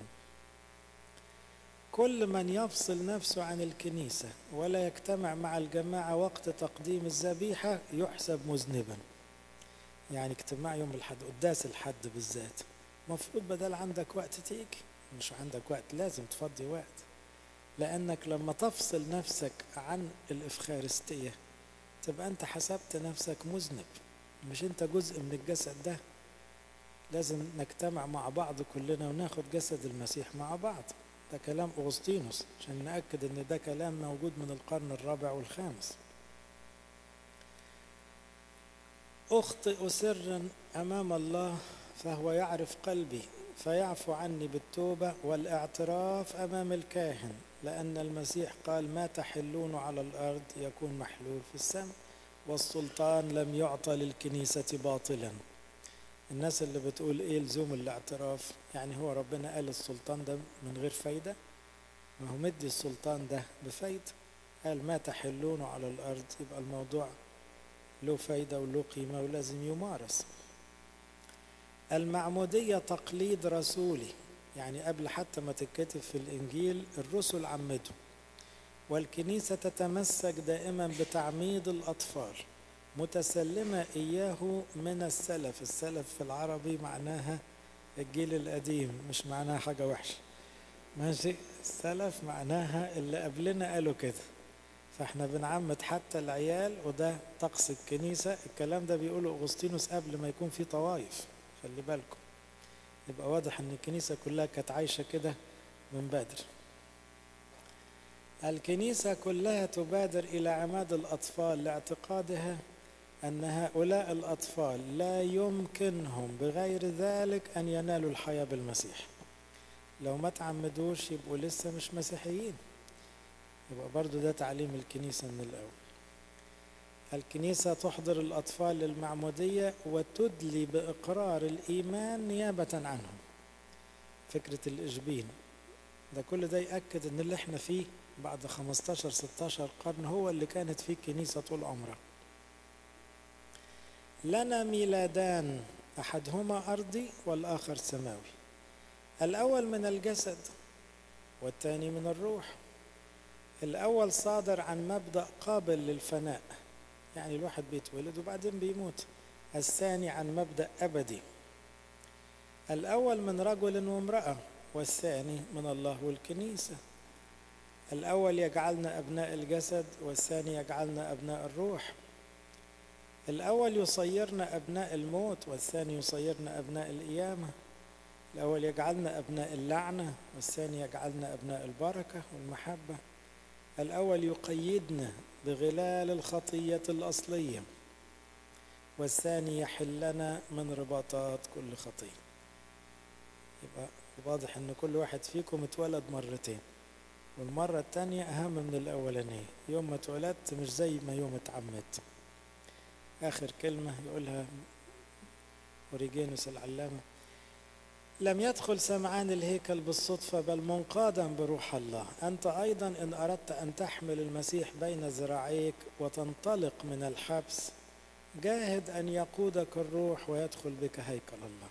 كل من يفصل نفسه عن الكنيسة ولا يجتمع مع الجماعة وقت تقديم الذبيحة يحسب مذنبا يعني اجتماع يوم الحد قداس الحد بالذات مفروض بدل عندك وقت تيجي مش عندك وقت لازم تفضي وقت لأنك لما تفصل نفسك عن الإفخارستية تبقى أنت حسبت نفسك مذنب مش أنت جزء من الجسد ده لازم نجتمع مع بعض كلنا وناخد جسد المسيح مع بعض ده كلام أغسطينوس عشان نأكد أن ده كلام موجود من القرن الرابع والخامس أخطئ سرا أمام الله فهو يعرف قلبي فيعفو عني بالتوبة والاعتراف أمام الكاهن لأن المسيح قال ما تحلون على الأرض يكون محلول في السماء والسلطان لم يعطى للكنيسة باطلا الناس اللي بتقول ايه لزوم الاعتراف يعني هو ربنا قال السلطان ده من غير فايدة ما هو مدي السلطان ده بفايدة قال ما تحلونه على الأرض يبقى الموضوع له فايدة وله قيمة ولازم يمارس المعمودية تقليد رسولي يعني قبل حتى ما تتكتب في الإنجيل الرسل عمدوا والكنيسة تتمسك دائما بتعميد الأطفال متسلمة إياه من السلف السلف في العربي معناها الجيل القديم مش معناها حاجة وحشة ماشي السلف معناها اللي قبلنا قالوا كده فاحنا بنعمد حتى العيال وده طقس الكنيسة الكلام ده بيقوله أغسطينوس قبل ما يكون في طوايف خلي بالكم يبقى واضح ان الكنيسة كلها كانت عايشة كده من بدري الكنيسة كلها تبادر إلى عماد الأطفال لاعتقادها أن هؤلاء الأطفال لا يمكنهم بغير ذلك أن ينالوا الحياة بالمسيح لو ما تعمدوش يبقوا لسه مش مسيحيين يبقى برضو ده تعليم الكنيسة من الأول الكنيسة تحضر الأطفال للمعمودية وتدلي بإقرار الإيمان نيابة عنهم فكرة الإجبين ده كل ده يأكد أن اللي احنا فيه بعد 15-16 قرن هو اللي كانت فيه الكنيسة طول عمرها لنا ميلادان أحدهما أرضي والآخر سماوي الأول من الجسد والثاني من الروح الأول صادر عن مبدأ قابل للفناء يعني الواحد بيتولد وبعدين بيموت الثاني عن مبدأ أبدي الأول من رجل وامرأة والثاني من الله والكنيسة الأول يجعلنا أبناء الجسد والثاني يجعلنا أبناء الروح الأول يصيرنا أبناء الموت والثاني يصيرنا أبناء القيامة الأول يجعلنا أبناء اللعنة والثاني يجعلنا أبناء البركة والمحبة الأول يقيدنا بغلال الخطية الأصلية والثاني يحلنا من رباطات كل خطية يبقى واضح ان كل واحد فيكم اتولد مرتين والمرة التانية أهم من الأولانية يوم ما اتولدت مش زي ما يوم اتعمدت آخر كلمة يقولها أوريجينوس العلامة لم يدخل سمعان الهيكل بالصدفة بل منقادا بروح الله أنت أيضا إن أردت أن تحمل المسيح بين ذراعيك وتنطلق من الحبس جاهد أن يقودك الروح ويدخل بك هيكل الله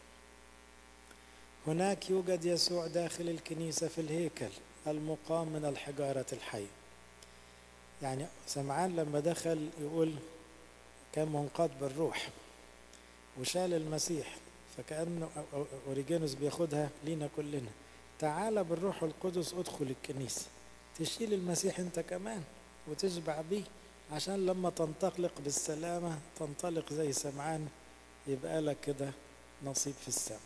هناك يوجد يسوع داخل الكنيسة في الهيكل المقام من الحجارة الحية يعني سمعان لما دخل يقول كان منقاد بالروح وشال المسيح فكأنه أوريجينوس بياخدها لينا كلنا تعال بالروح القدس ادخل الكنيسة تشيل المسيح انت كمان وتشبع بيه عشان لما تنطلق بالسلامة تنطلق زي سمعان يبقى لك كده نصيب في السماء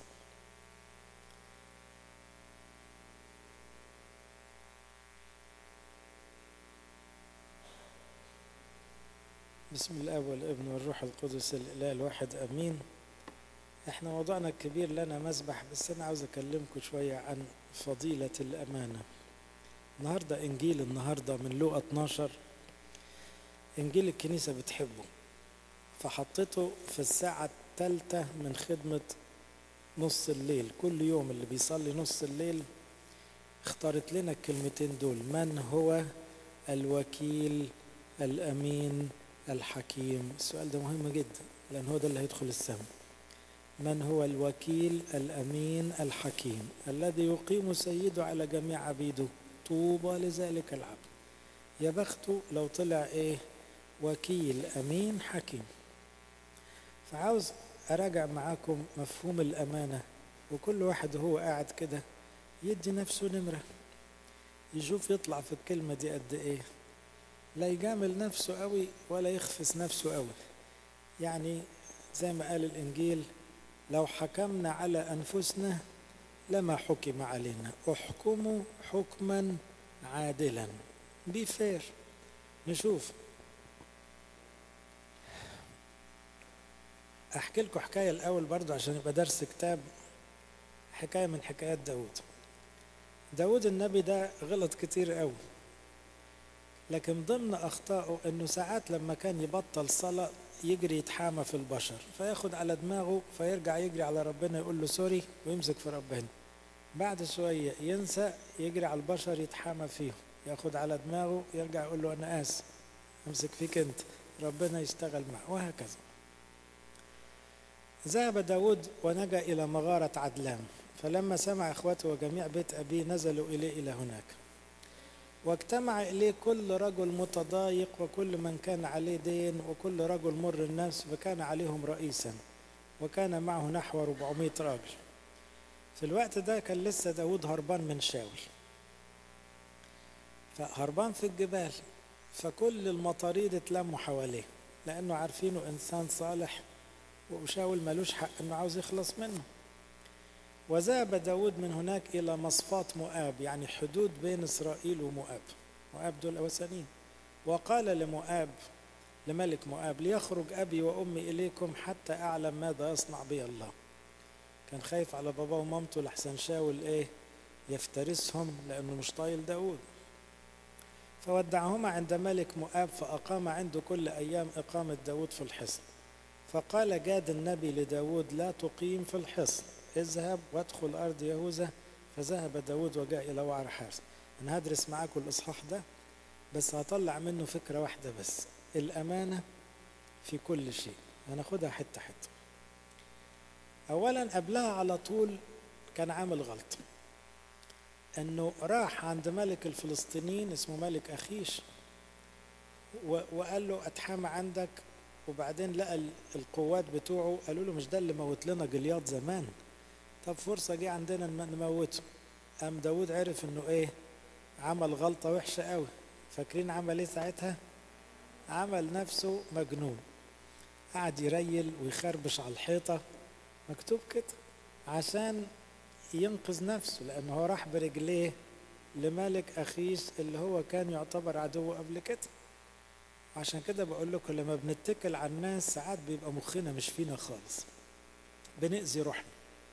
بسم الله والابن والروح القدس الاله الواحد امين احنا موضوعنا الكبير لنا مسبح بس انا عاوز اكلمكم شويه عن فضيله الامانه النهارده انجيل النهارده من لوقا 12 انجيل الكنيسه بتحبه فحطيته في الساعه الثالثه من خدمه نص الليل كل يوم اللي بيصلي نص الليل اختارت لنا الكلمتين دول من هو الوكيل الامين الحكيم السؤال ده مهم جدا لان هو ده اللي هيدخل السماء من هو الوكيل الامين الحكيم الذي يقيم سيده على جميع عبيده طوبى لذلك العبد يا بخته لو طلع ايه وكيل امين حكيم فعاوز اراجع معاكم مفهوم الامانه وكل واحد هو قاعد كده يدي نفسه نمره يشوف يطلع في الكلمه دي قد ايه لا يجامل نفسه قوي ولا يخفس نفسه قوي يعني زي ما قال الانجيل لو حكمنا على انفسنا لما حكم علينا احكموا حكما عادلا بي فير نشوف احكي لكم حكايه الاول برضو عشان يبقى درس كتاب حكايه من حكايات داود داود النبي ده غلط كتير قوي لكن ضمن اخطائه انه ساعات لما كان يبطل صلاه يجري يتحامى في البشر فياخد على دماغه فيرجع يجري على ربنا يقول له سوري ويمسك في ربنا بعد شويه ينسى يجري على البشر يتحامى فيهم ياخد على دماغه يرجع يقول له انا اسف امسك فيك انت ربنا يشتغل معه وهكذا ذهب داود ونجا إلى مغارة عدلان فلما سمع إخوته وجميع بيت أبيه نزلوا إليه إلى هناك واجتمع إليه كل رجل متضايق وكل من كان عليه دين وكل رجل مر النفس فكان عليهم رئيسا وكان معه نحو 400 راجل في الوقت ده كان لسه داود هربان من شاول فهربان في الجبال فكل المطاريد اتلموا حواليه لأنه عارفينه إنسان صالح وشاول ملوش حق انه عاوز يخلص منه وذهب داود من هناك الى مصفات مؤاب يعني حدود بين اسرائيل ومؤاب مؤاب دول وثنيين وقال لمؤاب لملك مؤاب ليخرج ابي وامي اليكم حتى اعلم ماذا يصنع بي الله كان خايف على باباه ومامته لحسن شاول ايه يفترسهم لانه مش طايل داود فودعهما عند ملك مؤاب فاقام عنده كل ايام اقامه داود في الحصن فقال جاد النبي لداود لا تقيم في الحصن اذهب وادخل أرض يهوذا فذهب داود وجاء إلى وعر حارس أنا هدرس معاكم الإصحاح ده بس هطلع منه فكرة واحدة بس الأمانة في كل شيء هناخدها حتة حتة أولا قبلها على طول كان عامل غلط أنه راح عند ملك الفلسطينيين اسمه ملك أخيش وقال له أتحامى عندك وبعدين لقى القوات بتوعه قالوا له مش ده اللي موت لنا جلياط زمان طب فرصة جه عندنا نموته قام داود عرف انه ايه عمل غلطة وحشة قوي فاكرين عمل ايه ساعتها عمل نفسه مجنون قعد يريل ويخربش على الحيطة مكتوب كده عشان ينقذ نفسه لانه هو راح برجليه لملك اخيش اللي هو كان يعتبر عدوه قبل كده عشان كده بقول لكم لما بنتكل على الناس ساعات بيبقى مخنا مش فينا خالص بنأذي روحنا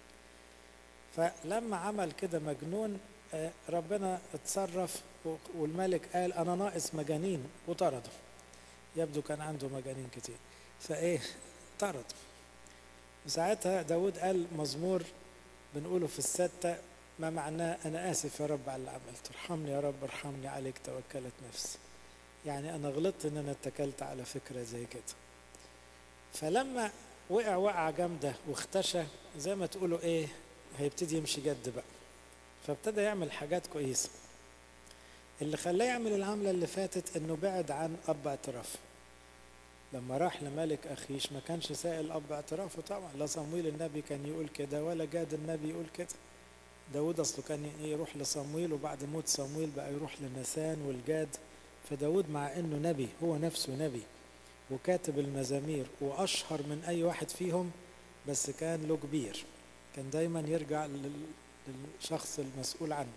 فلما عمل كده مجنون ربنا اتصرف والملك قال انا ناقص مجانين وطرده يبدو كان عنده مجانين كتير فايه طرد وساعتها داود قال مزمور بنقوله في الستة ما معناه أنا آسف يا رب على اللي عملته ارحمني يا رب ارحمني عليك توكلت نفسي يعني أنا غلطت إن أنا اتكلت على فكرة زي كده فلما وقع وقعة جامدة واختشى زي ما تقولوا إيه هيبتدي يمشي جد بقى فابتدى يعمل حاجات كويسة اللي خلاه يعمل العملة اللي فاتت إنه بعد عن أب اعترافه لما راح لملك أخيش ما كانش سائل أب اعترافه طبعا لا صمويل النبي كان يقول كده ولا جاد النبي يقول كده داود أصله كان يروح لصمويل وبعد موت صمويل بقى يروح لنسان والجاد فداود مع إنه نبي هو نفسه نبي وكاتب المزامير وأشهر من أي واحد فيهم بس كان له كبير كان دايما يرجع للشخص المسؤول عنه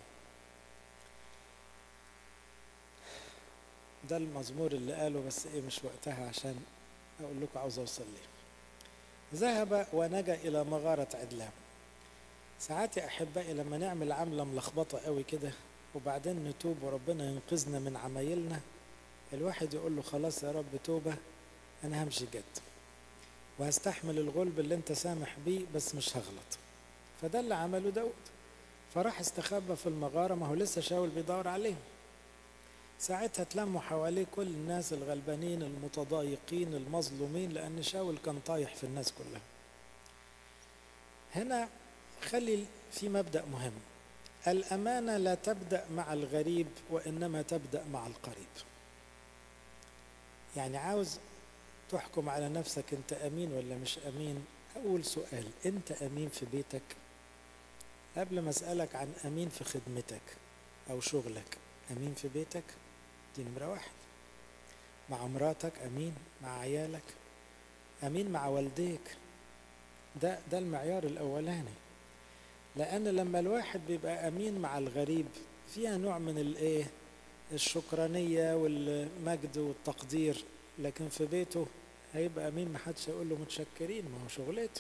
ده المزمور اللي قاله بس ايه مش وقتها عشان اقول لكم عاوز اوصل ليه ذهب ونجا الى مغارة عدلام ساعات يا احبائي لما نعمل عملة ملخبطة قوي كده وبعدين نتوب وربنا ينقذنا من عمايلنا الواحد يقول له خلاص يا رب توبة انا همشي جد وهستحمل الغلب اللي انت سامح بيه بس مش هغلط فده اللي عمله داود فراح استخبى في المغارة ما هو لسه شاول بيدور عليه ساعتها تلموا حواليه كل الناس الغلبانين المتضايقين المظلومين لأن شاول كان طايح في الناس كلها هنا خلي في مبدأ مهم الأمانة لا تبدأ مع الغريب وإنما تبدأ مع القريب يعني عاوز تحكم على نفسك أنت أمين ولا مش أمين أول سؤال أنت أمين في بيتك قبل ما أسألك عن أمين في خدمتك أو شغلك أمين في بيتك دي نمرة واحد مع مراتك أمين مع عيالك أمين مع والديك ده ده المعيار الأولاني لأن لما الواحد بيبقى أمين مع الغريب فيها نوع من الإيه الشكرانية والمجد والتقدير لكن في بيته هيبقى أمين محدش هيقول له متشكرين ما هو شغلته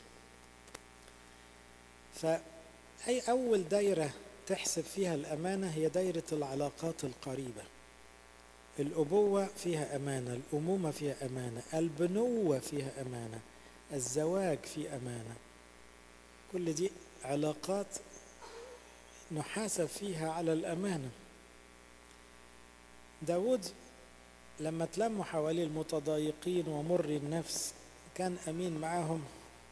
فأي أول دايرة تحسب فيها الأمانة هي دايرة العلاقات القريبة الأبوة فيها أمانة الأمومة فيها أمانة البنوة فيها أمانة الزواج فيه أمانة كل دي علاقات نحاسب فيها على الأمانة داود لما تلموا حواليه المتضايقين ومر النفس كان أمين معاهم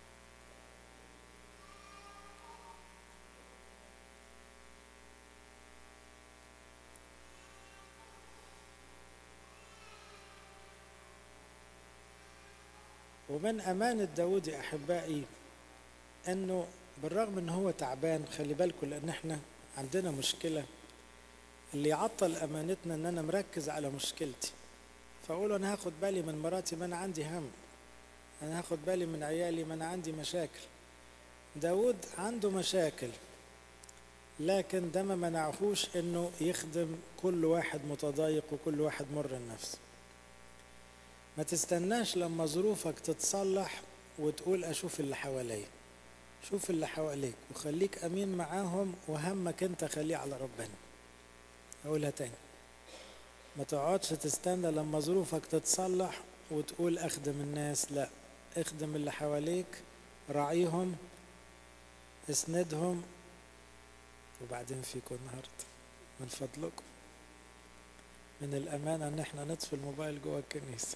ومن أمانة داود يا أحبائي أنه بالرغم أنه هو تعبان خلي بالكم لأن احنا عندنا مشكلة اللي يعطل أمانتنا أن أنا مركز على مشكلتي فأقول أنا هاخد بالي من مراتي ما أنا عندي هم أنا هاخد بالي من عيالي ما أنا عندي مشاكل داود عنده مشاكل لكن ده ما منعهوش أنه يخدم كل واحد متضايق وكل واحد مر النفس ما تستناش لما ظروفك تتصلح وتقول اشوف اللي حواليا شوف اللي حواليك وخليك امين معاهم وهمك انت خليه على ربنا اقولها تاني ما تقعدش تستنى لما ظروفك تتصلح وتقول اخدم الناس لا اخدم اللي حواليك راعيهم اسندهم وبعدين فيكم النهارده من فضلكم من الامانه ان احنا نطفي الموبايل جوه الكنيسه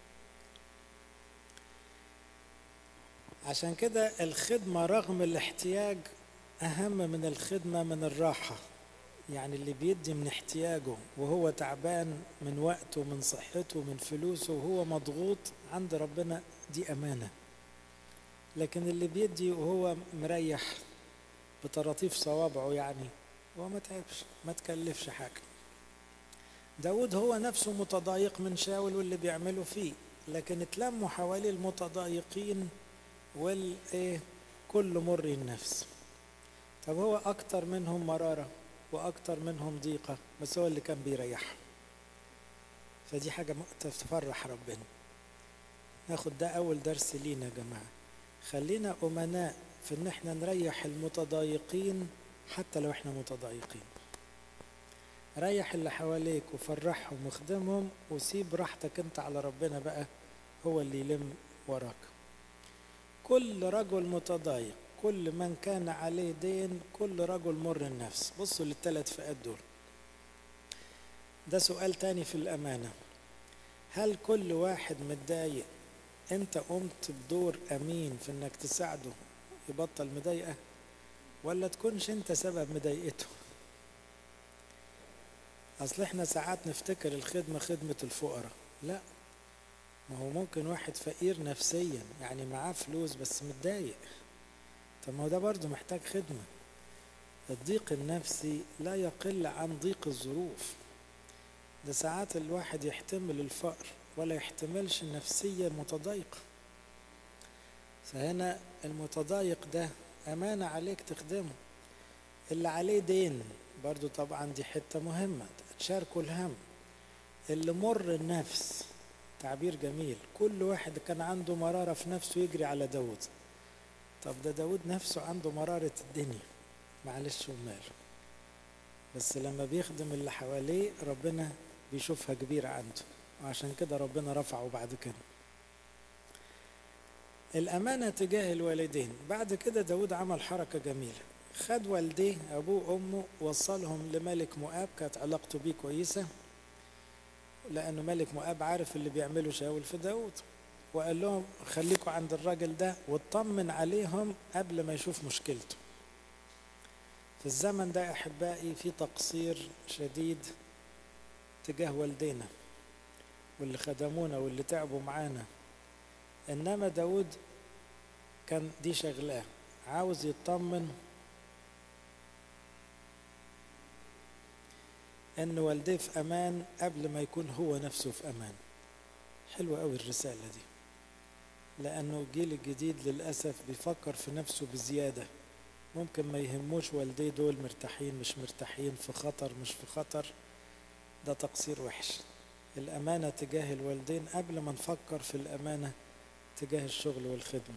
عشان كده الخدمة رغم الاحتياج أهم من الخدمة من الراحة يعني اللي بيدي من احتياجه وهو تعبان من وقته من صحته من فلوسه وهو مضغوط عند ربنا دي أمانة لكن اللي بيدي وهو مريح بطراطيف صوابعه يعني هو ما تعبش ما تكلفش حاجة داود هو نفسه متضايق من شاول واللي بيعمله فيه لكن اتلموا حواليه المتضايقين والايه كل مر النفس طب هو اكتر منهم مرارة واكتر منهم ضيقة بس هو اللي كان بيريحهم فدي حاجة تفرح ربنا ناخد ده اول درس لينا يا جماعة خلينا امناء في ان احنا نريح المتضايقين حتى لو احنا متضايقين ريح اللي حواليك وفرحهم واخدمهم وسيب راحتك انت على ربنا بقى هو اللي يلم وراك كل رجل متضايق كل من كان عليه دين كل رجل مر النفس بصوا للثلاث فئات دول ده سؤال تاني في الأمانة هل كل واحد متضايق انت قمت بدور امين في انك تساعده يبطل مضايقه ولا تكونش انت سبب مضايقته اصل احنا ساعات نفتكر الخدمه خدمه الفقراء لا ما هو ممكن واحد فقير نفسيا يعني معاه فلوس بس متضايق طب ما هو ده برضه محتاج خدمه الضيق النفسي لا يقل عن ضيق الظروف ده ساعات الواحد يحتمل الفقر ولا يحتملش النفسية المتضايقة فهنا المتضايق ده أمانة عليك تخدمه اللي عليه دين برضو طبعا دي حتة مهمة تشاركوا الهم اللي مر النفس تعبير جميل كل واحد كان عنده مرارة في نفسه يجري على داود طب ده داود نفسه عنده مرارة الدنيا معلش وماله بس لما بيخدم اللي حواليه ربنا بيشوفها كبيرة عنده وعشان كده ربنا رفعه بعد كده الأمانة تجاه الوالدين بعد كده داود عمل حركة جميلة خد والديه أبوه وأمه وصلهم لملك مؤاب كانت علاقته بيه كويسة لأنه ملك مؤاب عارف اللي بيعمله شاول في داود وقال لهم خليكوا عند الراجل ده واطمن عليهم قبل ما يشوف مشكلته في الزمن ده أحبائي في تقصير شديد تجاه والدينا واللي خدمونا واللي تعبوا معانا انما داود كان دي شغلاه عاوز يطمن ان والديه في امان قبل ما يكون هو نفسه في امان حلوة قوي الرسالة دي لانه الجيل الجديد للاسف بيفكر في نفسه بزيادة ممكن ما يهموش والديه دول مرتاحين مش مرتاحين في خطر مش في خطر ده تقصير وحش الأمانة تجاه الوالدين قبل ما نفكر في الأمانة تجاه الشغل والخدمة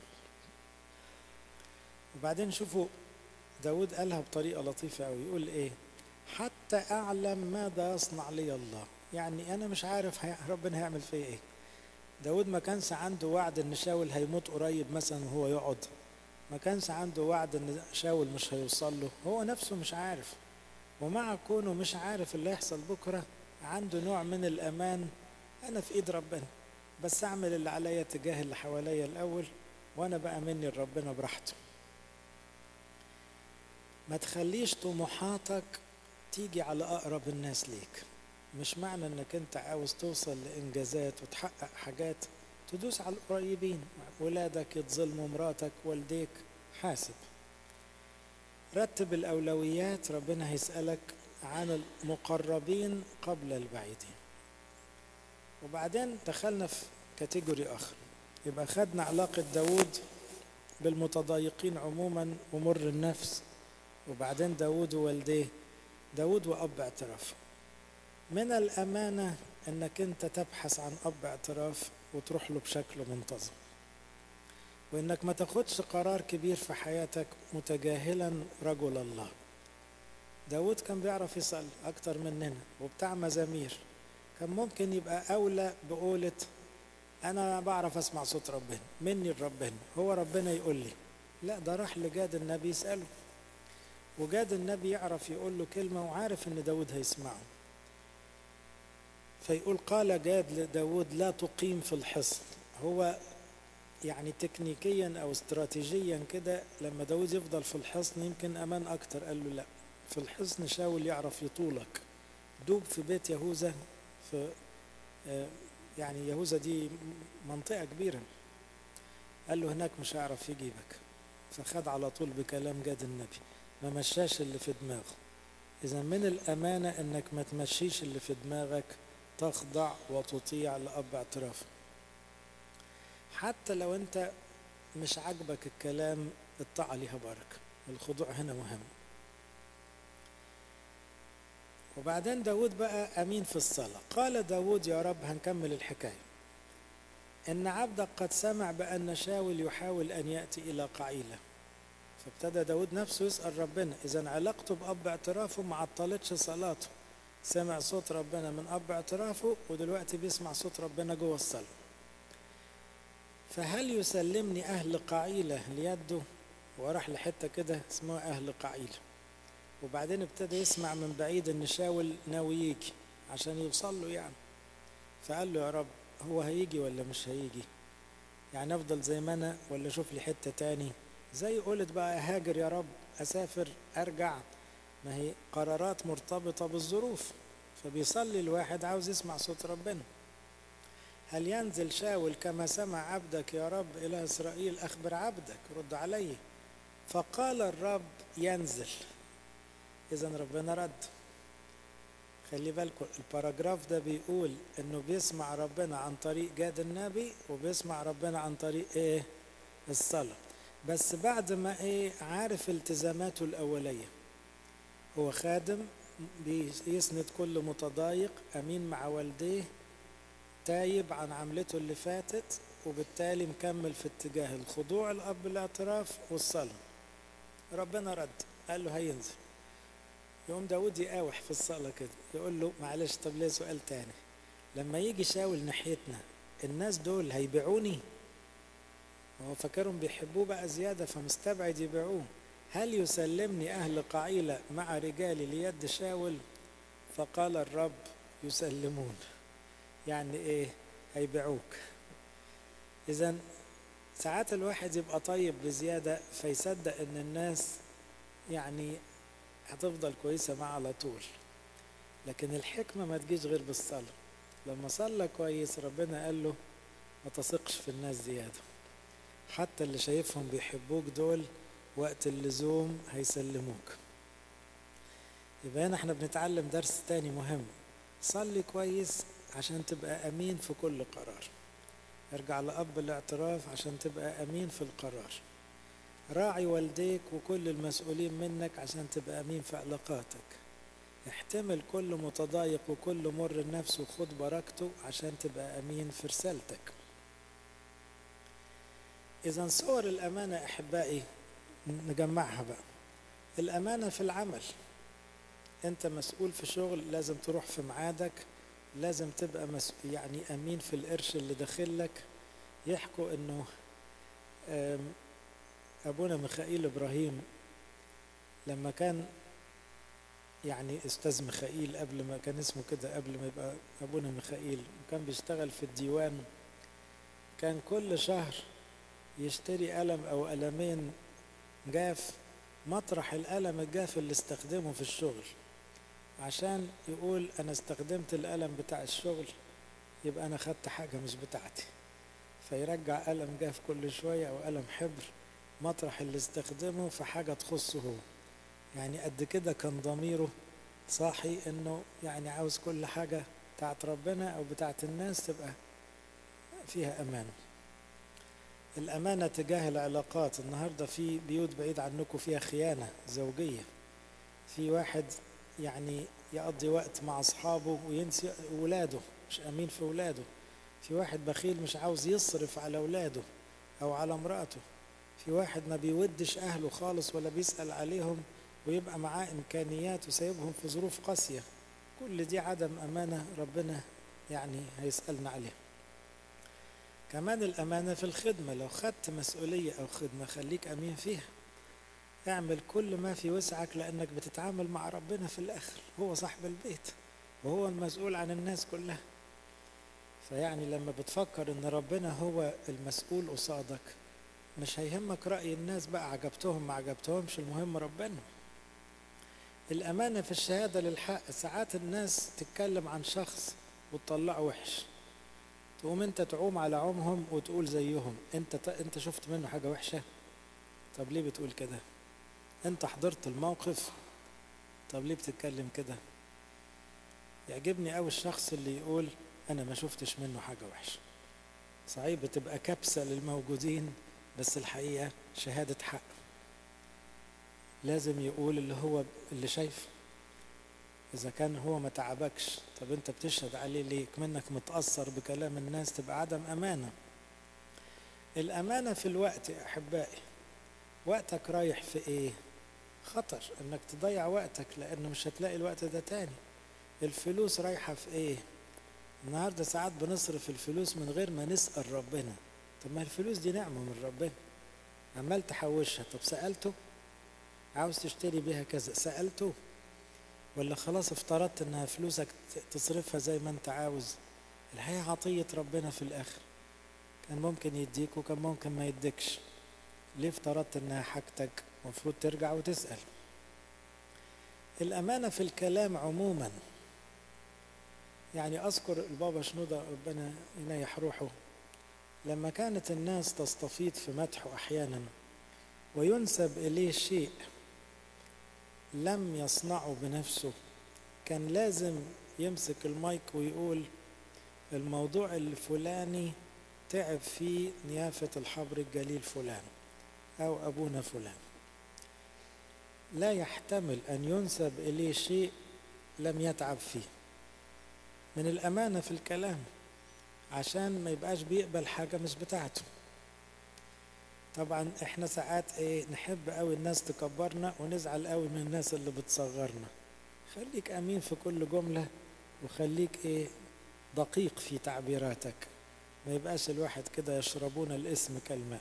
وبعدين شوفوا داود قالها بطريقة لطيفة أوي يقول إيه حتى أعلم ماذا يصنع لي الله يعني أنا مش عارف هي ربنا هيعمل فيا إيه داود ما كانش عنده وعد إن شاول هيموت قريب مثلا وهو يقعد ما كانش عنده وعد إن شاول مش هيوصل له هو نفسه مش عارف ومع كونه مش عارف اللي هيحصل بكره عنده نوع من الامان انا في ايد ربنا بس اعمل اللي عليا تجاه اللي حواليا الاول وانا بقى مني لربنا براحته ما تخليش طموحاتك تيجي على اقرب الناس ليك مش معنى انك انت عاوز توصل لانجازات وتحقق حاجات تدوس على القريبين ولادك يتظلموا مراتك والديك حاسب رتب الاولويات ربنا هيسالك عن المقربين قبل البعيدين وبعدين دخلنا في كاتيجوري اخر يبقى خدنا علاقة داود بالمتضايقين عموما ومر النفس وبعدين داود ووالديه داود وأب اعتراف من الأمانة أنك أنت تبحث عن أب اعتراف وتروح له بشكل منتظم وأنك ما تاخدش قرار كبير في حياتك متجاهلا رجل الله داود كان بيعرف يصلي أكتر مننا وبتاع مزامير كان ممكن يبقى أولى بقولة أنا بعرف أسمع صوت ربنا مني لربنا هو ربنا يقول لي لا ده راح لجاد النبي يسأله وجاد النبي يعرف يقول له كلمة وعارف إن داود هيسمعه فيقول قال جاد لداود لا تقيم في الحصن هو يعني تكنيكيا أو استراتيجيا كده لما داود يفضل في الحصن يمكن أمان أكتر قال له لا في الحصن شاول يعرف يطولك دوب في بيت يهوذا في يعني يهوذا دي منطقة كبيرة قال له هناك مش هيعرف يجيبك فخد على طول بكلام جاد النبي ما مشاش اللي في دماغه إذا من الأمانة إنك ما تمشيش اللي في دماغك تخضع وتطيع لأب اعتراف حتى لو أنت مش عاجبك الكلام الطاعة ليها بركة الخضوع هنا مهم وبعدين داود بقى أمين في الصلاة قال داود يا رب هنكمل الحكاية إن عبدك قد سمع بأن شاول يحاول أن يأتي إلى قعيلة فابتدى داود نفسه يسأل ربنا إذا علاقته بأب اعترافه ما عطلتش صلاته سمع صوت ربنا من أب اعترافه ودلوقتي بيسمع صوت ربنا جوه الصلاة فهل يسلمني أهل قعيلة ليده وراح لحتة كده اسمها أهل قعيل وبعدين ابتدى يسمع من بعيد إن شاول ناوي يجي عشان يوصل له يعني فقال له يا رب هو هيجي ولا مش هيجي يعني أفضل زي ما أنا ولا أشوف لي حتة تاني زي قلت بقى أهاجر يا رب أسافر أرجع ما هي قرارات مرتبطة بالظروف فبيصلي الواحد عاوز يسمع صوت ربنا هل ينزل شاول كما سمع عبدك يا رب إلى إسرائيل أخبر عبدك رد عليه فقال الرب ينزل إذا ربنا رد خلي بالكم الباراجراف ده بيقول انه بيسمع ربنا عن طريق جاد النبي وبيسمع ربنا عن طريق ايه الصلاة بس بعد ما ايه عارف التزاماته الاولية هو خادم بيسند كل متضايق امين مع والديه تايب عن عملته اللي فاتت وبالتالي مكمل في اتجاه الخضوع الاب الاعتراف والصلاة ربنا رد قال له هينزل يقوم داود يقاوح في الصلاة كده يقول له معلش طب ليه سؤال تاني لما يجي شاول ناحيتنا الناس دول هيبيعوني هو فاكرهم بيحبوه بقى زيادة فمستبعد يبيعوه هل يسلمني أهل قعيلة مع رجالي ليد شاول فقال الرب يسلمون يعني إيه هيبيعوك إذا ساعات الواحد يبقى طيب بزيادة فيصدق إن الناس يعني هتفضل كويسة معاه على طول لكن الحكمة ما تجيش غير بالصلاة لما صلى كويس ربنا قال له ما تثقش في الناس زيادة حتى اللي شايفهم بيحبوك دول وقت اللزوم هيسلموك يبقى هنا احنا بنتعلم درس تاني مهم صلي كويس عشان تبقى أمين في كل قرار ارجع لأب الاعتراف عشان تبقى أمين في القرار راعي والديك وكل المسؤولين منك عشان تبقى أمين في علاقاتك احتمل كل متضايق وكل مر النفس وخد بركته عشان تبقى أمين في رسالتك إذا صور الأمانة أحبائي نجمعها بقى الأمانة في العمل أنت مسؤول في شغل لازم تروح في ميعادك لازم تبقى مسؤول يعني أمين في القرش اللي داخلك يحكوا إنه أبونا ميخائيل إبراهيم لما كان يعني أستاذ ميخائيل قبل ما كان اسمه كده قبل ما يبقى أبونا ميخائيل وكان بيشتغل في الديوان كان كل شهر يشتري قلم أو قلمين جاف مطرح القلم الجاف اللي استخدمه في الشغل عشان يقول أنا استخدمت القلم بتاع الشغل يبقى أنا خدت حاجة مش بتاعتي فيرجع قلم جاف كل شوية أو قلم حبر مطرح اللي استخدمه في حاجة تخصه هو يعني قد كده كان ضميره صاحي انه يعني عاوز كل حاجة بتاعت ربنا او بتاعت الناس تبقى فيها امان الامانة تجاه العلاقات النهاردة في بيوت بعيد عنكم فيها خيانة زوجية في واحد يعني يقضي وقت مع اصحابه وينسي ولاده مش امين في ولاده في واحد بخيل مش عاوز يصرف على ولاده او على امرأته في واحد ما بيودش أهله خالص ولا بيسأل عليهم ويبقى معاه إمكانيات وسايبهم في ظروف قاسية كل دي عدم أمانة ربنا يعني هيسألنا عليها كمان الأمانة في الخدمة لو خدت مسؤولية أو خدمة خليك أمين فيها اعمل كل ما في وسعك لأنك بتتعامل مع ربنا في الآخر هو صاحب البيت وهو المسؤول عن الناس كلها فيعني لما بتفكر ان ربنا هو المسؤول قصادك مش هيهمك رأي الناس بقى عجبتهم ما عجبتهمش المهم ربنا الأمانة في الشهادة للحق ساعات الناس تتكلم عن شخص وتطلعه وحش تقوم انت تعوم على عومهم وتقول زيهم انت ت... انت شفت منه حاجة وحشة طب ليه بتقول كده انت حضرت الموقف طب ليه بتتكلم كده يعجبني قوي الشخص اللي يقول انا ما شفتش منه حاجة وحشة صحيح بتبقى كبسة للموجودين بس الحقيقة شهادة حق لازم يقول اللي هو اللي شايف إذا كان هو ما تعبكش طب أنت بتشهد عليه ليه منك متأثر بكلام الناس تبقى عدم أمانة الأمانة في الوقت يا أحبائي وقتك رايح في إيه خطر إنك تضيع وقتك لأنه مش هتلاقي الوقت ده تاني الفلوس رايحة في إيه النهاردة ساعات بنصرف الفلوس من غير ما نسأل ربنا طب ما الفلوس دي نعمة من ربنا عمال تحوشها طب سألته عاوز تشتري بيها كذا سألته ولا خلاص افترضت انها فلوسك تصرفها زي ما انت عاوز الحقيقة عطية ربنا في الآخر كان ممكن يديك وكان ممكن ما يديكش ليه افترضت انها حاجتك المفروض ترجع وتسأل الأمانة في الكلام عموما يعني أذكر البابا شنودة ربنا ينيح روحه لما كانت الناس تستفيض في مدحه أحيانا وينسب إليه شيء لم يصنعه بنفسه كان لازم يمسك المايك ويقول الموضوع الفلاني تعب فيه نيافة الحبر الجليل فلان أو أبونا فلان لا يحتمل أن ينسب إليه شيء لم يتعب فيه من الأمانة في الكلام عشان ما يبقاش بيقبل حاجة مش بتاعته طبعا احنا ساعات ايه نحب قوي الناس تكبرنا ونزعل قوي من الناس اللي بتصغرنا خليك امين في كل جملة وخليك ايه دقيق في تعبيراتك ما يبقاش الواحد كده يشربون الاسم كالماء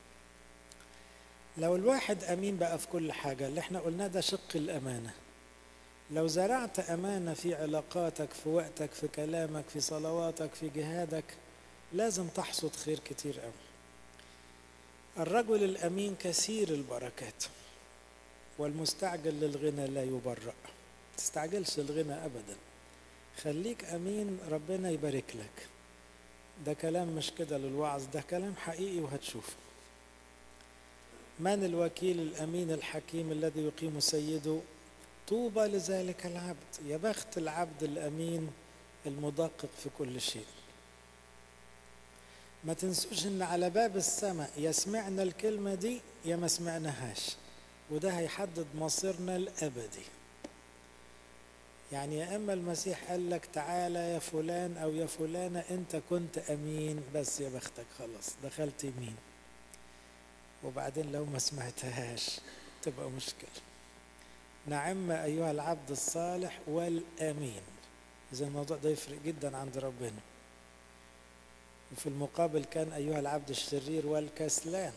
لو الواحد امين بقى في كل حاجة اللي احنا قلناه ده شق الامانة لو زرعت امانة في علاقاتك في وقتك في كلامك في صلواتك في جهادك لازم تحصد خير كتير قوي الرجل الامين كثير البركات والمستعجل للغنى لا يبرأ تستعجلش الغنى ابدا خليك امين ربنا يبارك لك ده كلام مش كده للوعظ ده كلام حقيقي وهتشوف من الوكيل الامين الحكيم الذي يقيم سيده طوبى لذلك العبد يا بخت العبد الامين المدقق في كل شيء ما تنسوش ان على باب السماء يا سمعنا الكلمه دي يا ما سمعناهاش وده هيحدد مصيرنا الابدي يعني يا اما المسيح قال لك تعالى يا فلان او يا فلانه انت كنت امين بس يا بختك خلاص دخلت يمين وبعدين لو ما سمعتهاش تبقى مشكله نعم ايها العبد الصالح والامين اذا الموضوع ده يفرق جدا عند ربنا وفي المقابل كان ايها العبد الشرير والكسلان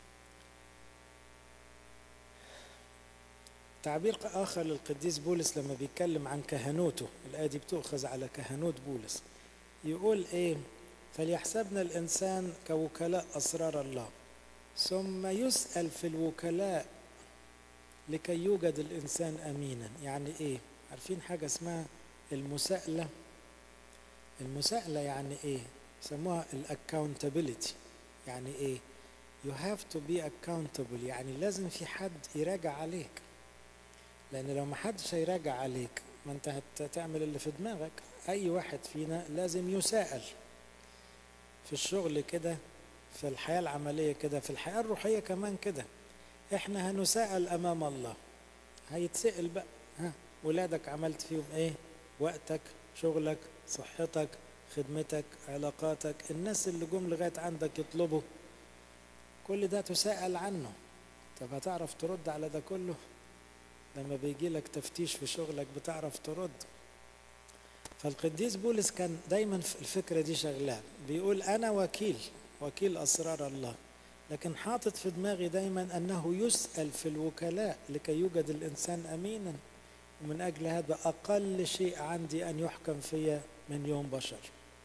تعبير آخر للقديس بولس لما بيتكلم عن كهنوته الآية دي بتؤخذ على كهنوت بولس يقول إيه فليحسبنا الإنسان كوكلاء أسرار الله ثم يسأل في الوكلاء لكي يوجد الإنسان أمينا يعني إيه عارفين حاجة اسمها المساءلة المساءلة يعني إيه يسموها الاكاونتابيلتي يعني إيه you have to be accountable يعني لازم في حد يراجع عليك لان لو ما حدش هيراجع عليك ما انت هتعمل اللي في دماغك اي واحد فينا لازم يساءل في الشغل كده في الحياة العملية كده في الحياة الروحية كمان كده احنا هنساءل امام الله هيتسأل بقى ها ولادك عملت فيهم ايه وقتك شغلك صحتك خدمتك علاقاتك الناس اللي جم لغاية عندك يطلبوا كل ده تساءل عنه طب هتعرف ترد على ده كله لما بيجي لك تفتيش في شغلك بتعرف ترد فالقديس بولس كان دايما في الفكرة دي شغلاه بيقول أنا وكيل وكيل أسرار الله لكن حاطط في دماغي دايما أنه يسأل في الوكلاء لكي يوجد الإنسان أمينا ومن أجل هذا أقل شيء عندي أن يحكم فيا من يوم بشر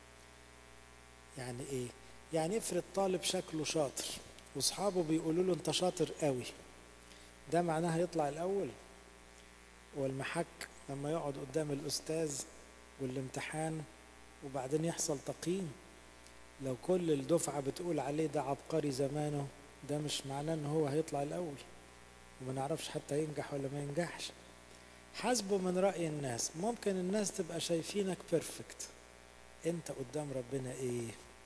يعني إيه؟ يعني افرض طالب شكله شاطر واصحابه بيقولوا له انت شاطر قوي ده معناها يطلع الاول والمحك لما يقعد قدام الاستاذ والامتحان وبعدين يحصل تقييم لو كل الدفعة بتقول عليه ده عبقري زمانه ده مش معناه ان هو هيطلع الاول وما نعرفش حتى ينجح ولا ما ينجحش حاسبه من رأي الناس ممكن الناس تبقى شايفينك بيرفكت انت قدام ربنا ايه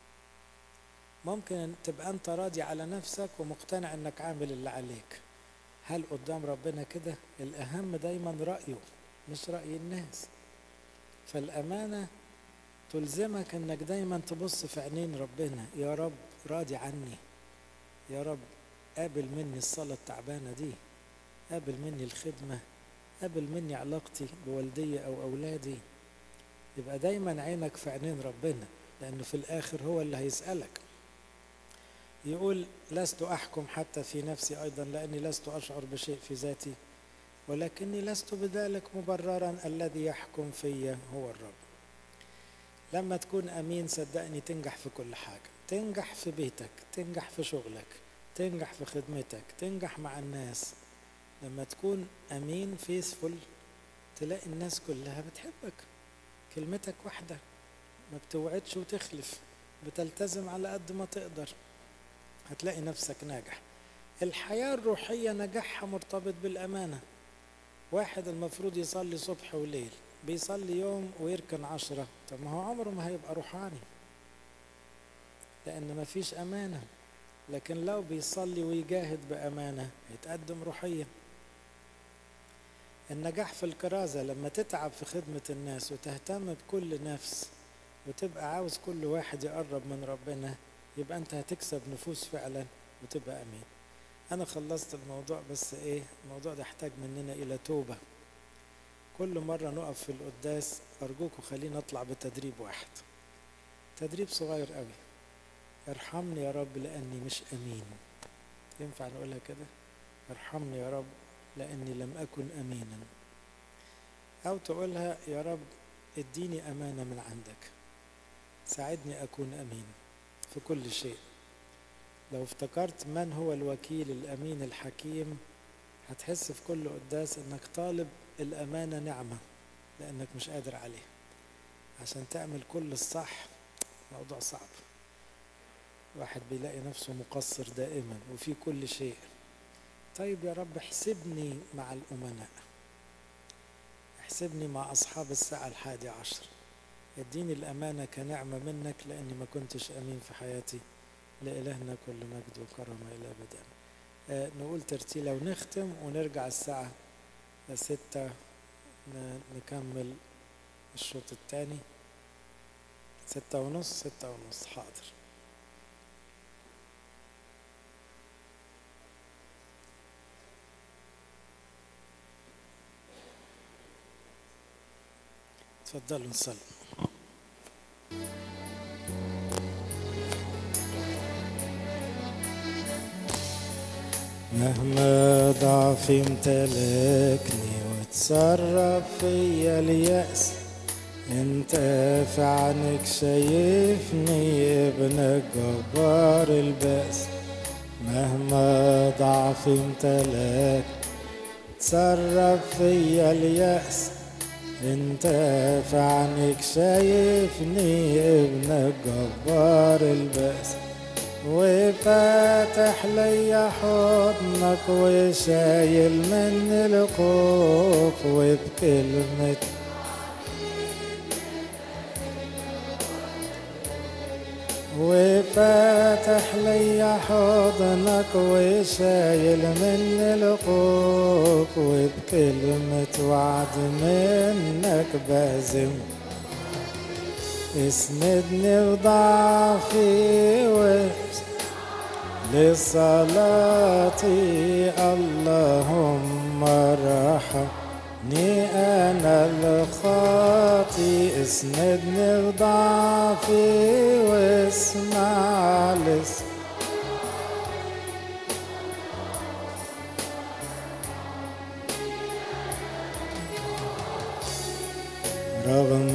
ممكن تبقى انت راضي على نفسك ومقتنع انك عامل اللي عليك هل قدام ربنا كده الاهم دايما رأيه مش رأي الناس فالأمانة تلزمك انك دايما تبص في عينين ربنا يا رب راضي عني يا رب قابل مني الصلاة التعبانة دي قابل مني الخدمة قابل مني علاقتي بوالدي أو أولادي يبقى دايما عينك في عينين ربنا لأنه في الآخر هو اللي هيسألك يقول لست أحكم حتى في نفسي أيضا لأني لست أشعر بشيء في ذاتي ولكني لست بذلك مبررا الذي يحكم في هو الرب لما تكون أمين صدقني تنجح في كل حاجة تنجح في بيتك تنجح في شغلك تنجح في خدمتك تنجح مع الناس لما تكون أمين فيسفل تلاقي الناس كلها بتحبك كلمتك واحدة ما بتوعدش وتخلف بتلتزم على قد ما تقدر هتلاقي نفسك ناجح الحياة الروحية نجاحها مرتبط بالأمانة واحد المفروض يصلي صبح وليل بيصلي يوم ويركن عشرة طب ما هو عمره ما هيبقى روحاني لأن ما فيش أمانة لكن لو بيصلي ويجاهد بأمانة يتقدم روحيا النجاح في الكرازة لما تتعب في خدمة الناس وتهتم بكل نفس وتبقى عاوز كل واحد يقرب من ربنا يبقى انت هتكسب نفوس فعلا وتبقى امين انا خلصت الموضوع بس ايه الموضوع ده يحتاج مننا الى توبة كل مرة نقف في القداس ارجوكم خلينا نطلع بتدريب واحد تدريب صغير قوي ارحمني يا رب لاني مش امين ينفع نقولها كده ارحمني يا رب لاني لم اكن امينا او تقولها يا رب اديني امانه من عندك ساعدني اكون امين في كل شيء لو افتكرت من هو الوكيل الامين الحكيم هتحس في كل قداس انك طالب الامانه نعمه لانك مش قادر عليها عشان تعمل كل الصح موضوع صعب واحد بيلاقي نفسه مقصر دائما وفي كل شيء طيب يا رب احسبني مع الأمناء احسبني مع أصحاب الساعة الحادي عشر اديني الأمانة كنعمة منك لأني ما كنتش أمين في حياتي لإلهنا كل مجد وكرم إلى أبد آه نقول ترتيلة ونختم ونرجع الساعة ستة نكمل الشوط الثاني ستة ونص ستة ونص حاضر تفضلوا نصلي مهما ضعفي امتلكني وتصرف فيا اليأس انت في عنك شايفني ابنك جبار البأس مهما ضعفي امتلك تصرف فيا اليأس انت في عنك شايفني ابنك جبار البأس وفاتح ليا حضنك وشايل مني الخوف وبكلمة وفاتح ليا حضنك وشايل مني الخوف وبكلمة وعد منك بازم اسندني وضعفي وش لصلاتي اللهم ارحمني انا الخاطي اسندني وضعفي واسمع لس رغم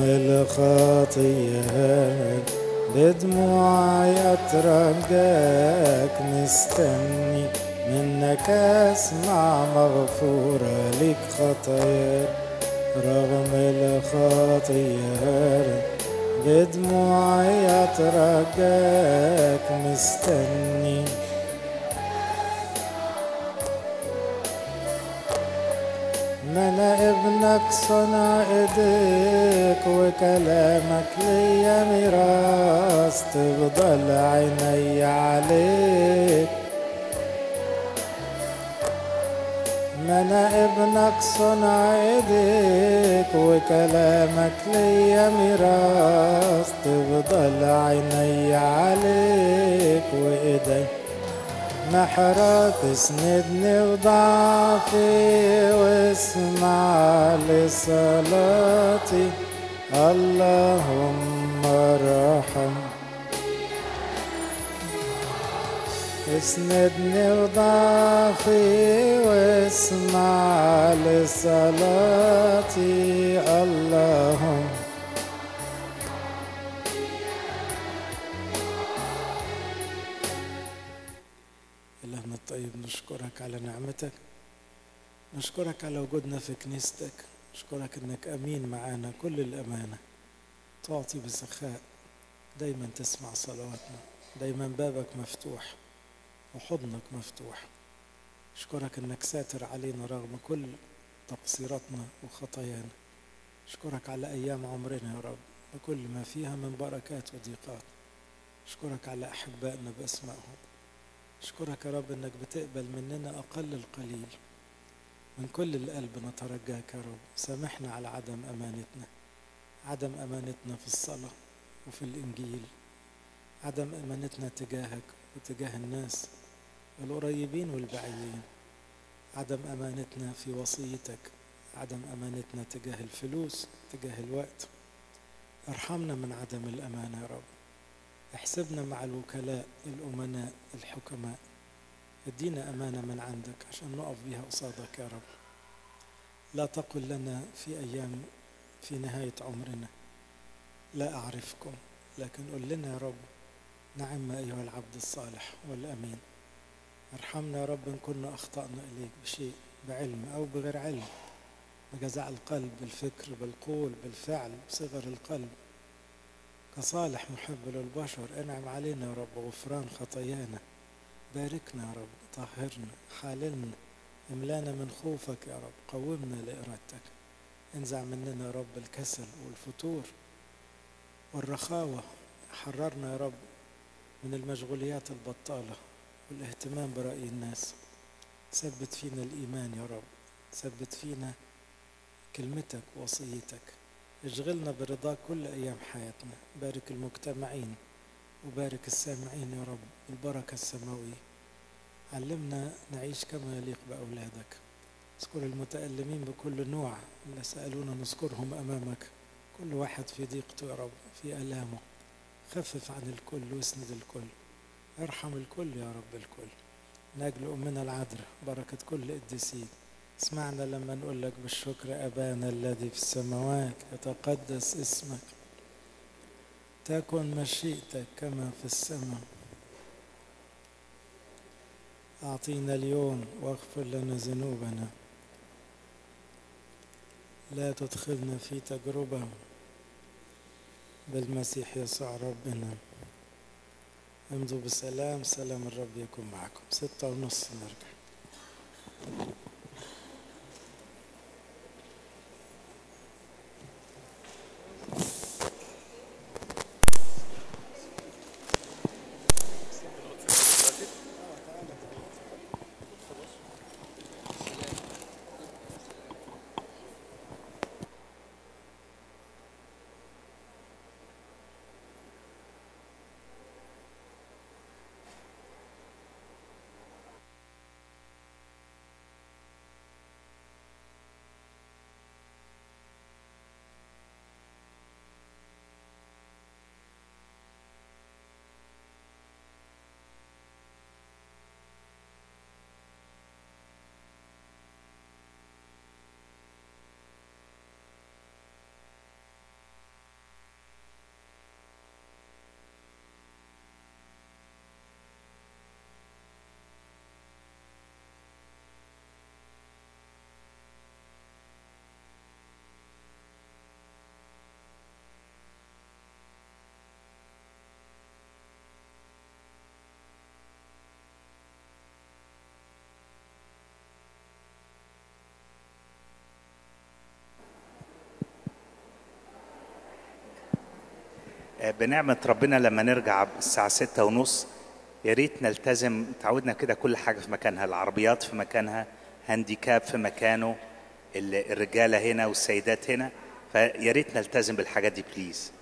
الخطيئات بدموعي اترجاك مستني منك اسمع مغفورة لك خطاياك رغم الخطيئات بدموعي اترجاك مستني ما انا ابنك صنع ايديك وكلامك ليا ميراث تفضل عيني عليك ما انا ابنك صنع ايديك وكلامك ليا ميراث تفضل عيني عليك وايديك محرك اسندني وضعفي واسمع لصلاتي اللهم ارحم اسندني وضعفي واسمع لصلاتي اللهم إلهنا الطيب نشكرك على نعمتك نشكرك على وجودنا في كنيستك نشكرك انك امين معانا كل الامانه تعطي بسخاء دايما تسمع صلواتنا دايما بابك مفتوح وحضنك مفتوح اشكرك انك ساتر علينا رغم كل تقصيراتنا وخطايانا اشكرك على ايام عمرنا يا رب وكل ما فيها من بركات وضيقات اشكرك على احبائنا باسمائهم اشكرك يا رب انك بتقبل مننا اقل القليل من كل القلب نترجاك يا رب سامحنا على عدم امانتنا عدم امانتنا في الصلاه وفي الانجيل عدم امانتنا تجاهك وتجاه الناس القريبين والبعيدين عدم امانتنا في وصيتك عدم امانتنا تجاه الفلوس تجاه الوقت ارحمنا من عدم الامانه يا رب احسبنا مع الوكلاء الامناء الحكماء ادينا امانه من عندك عشان نقف بيها قصادك يا رب لا تقل لنا في ايام في نهايه عمرنا لا اعرفكم لكن قل لنا يا رب نعم ايها العبد الصالح والامين ارحمنا يا رب ان كنا اخطانا اليك بشيء بعلم او بغير علم بجزع القلب بالفكر بالقول بالفعل بصغر القلب كصالح محب للبشر انعم علينا يا رب غفران خطايانا باركنا يا رب طهرنا حاللنا املانا من خوفك يا رب قومنا لإرادتك انزع مننا يا رب الكسل والفتور والرخاوة حررنا يا رب من المشغوليات البطالة والاهتمام برأي الناس ثبت فينا الإيمان يا رب ثبت فينا كلمتك ووصيتك اشغلنا برضاك كل أيام حياتنا بارك المجتمعين وبارك السامعين يا رب البركة السماوية علمنا نعيش كما يليق بأولادك اذكر المتألمين بكل نوع اللي سألونا نذكرهم أمامك كل واحد في ضيقته يا رب في ألامه خفف عن الكل واسند الكل ارحم الكل يا رب الكل نجل أمنا العذراء بركة كل قديسين اسمعنا لما نقول لك بالشكر أبانا الذي في السماوات يتقدس اسمك تكن مشيئتك كما في السماء أعطينا اليوم واغفر لنا ذنوبنا لا تدخلنا في تجربة بالمسيح يسوع ربنا امضوا بسلام سلام الرب يكون معكم ستة ونص نرجع بنعمة ربنا لما نرجع الساعة ستة ونص يا ريت نلتزم تعودنا كده كل حاجة في مكانها العربيات في مكانها هانديكاب في مكانه ال- الرجالة هنا والسيدات هنا فيا ريت نلتزم بالحاجات دي بليز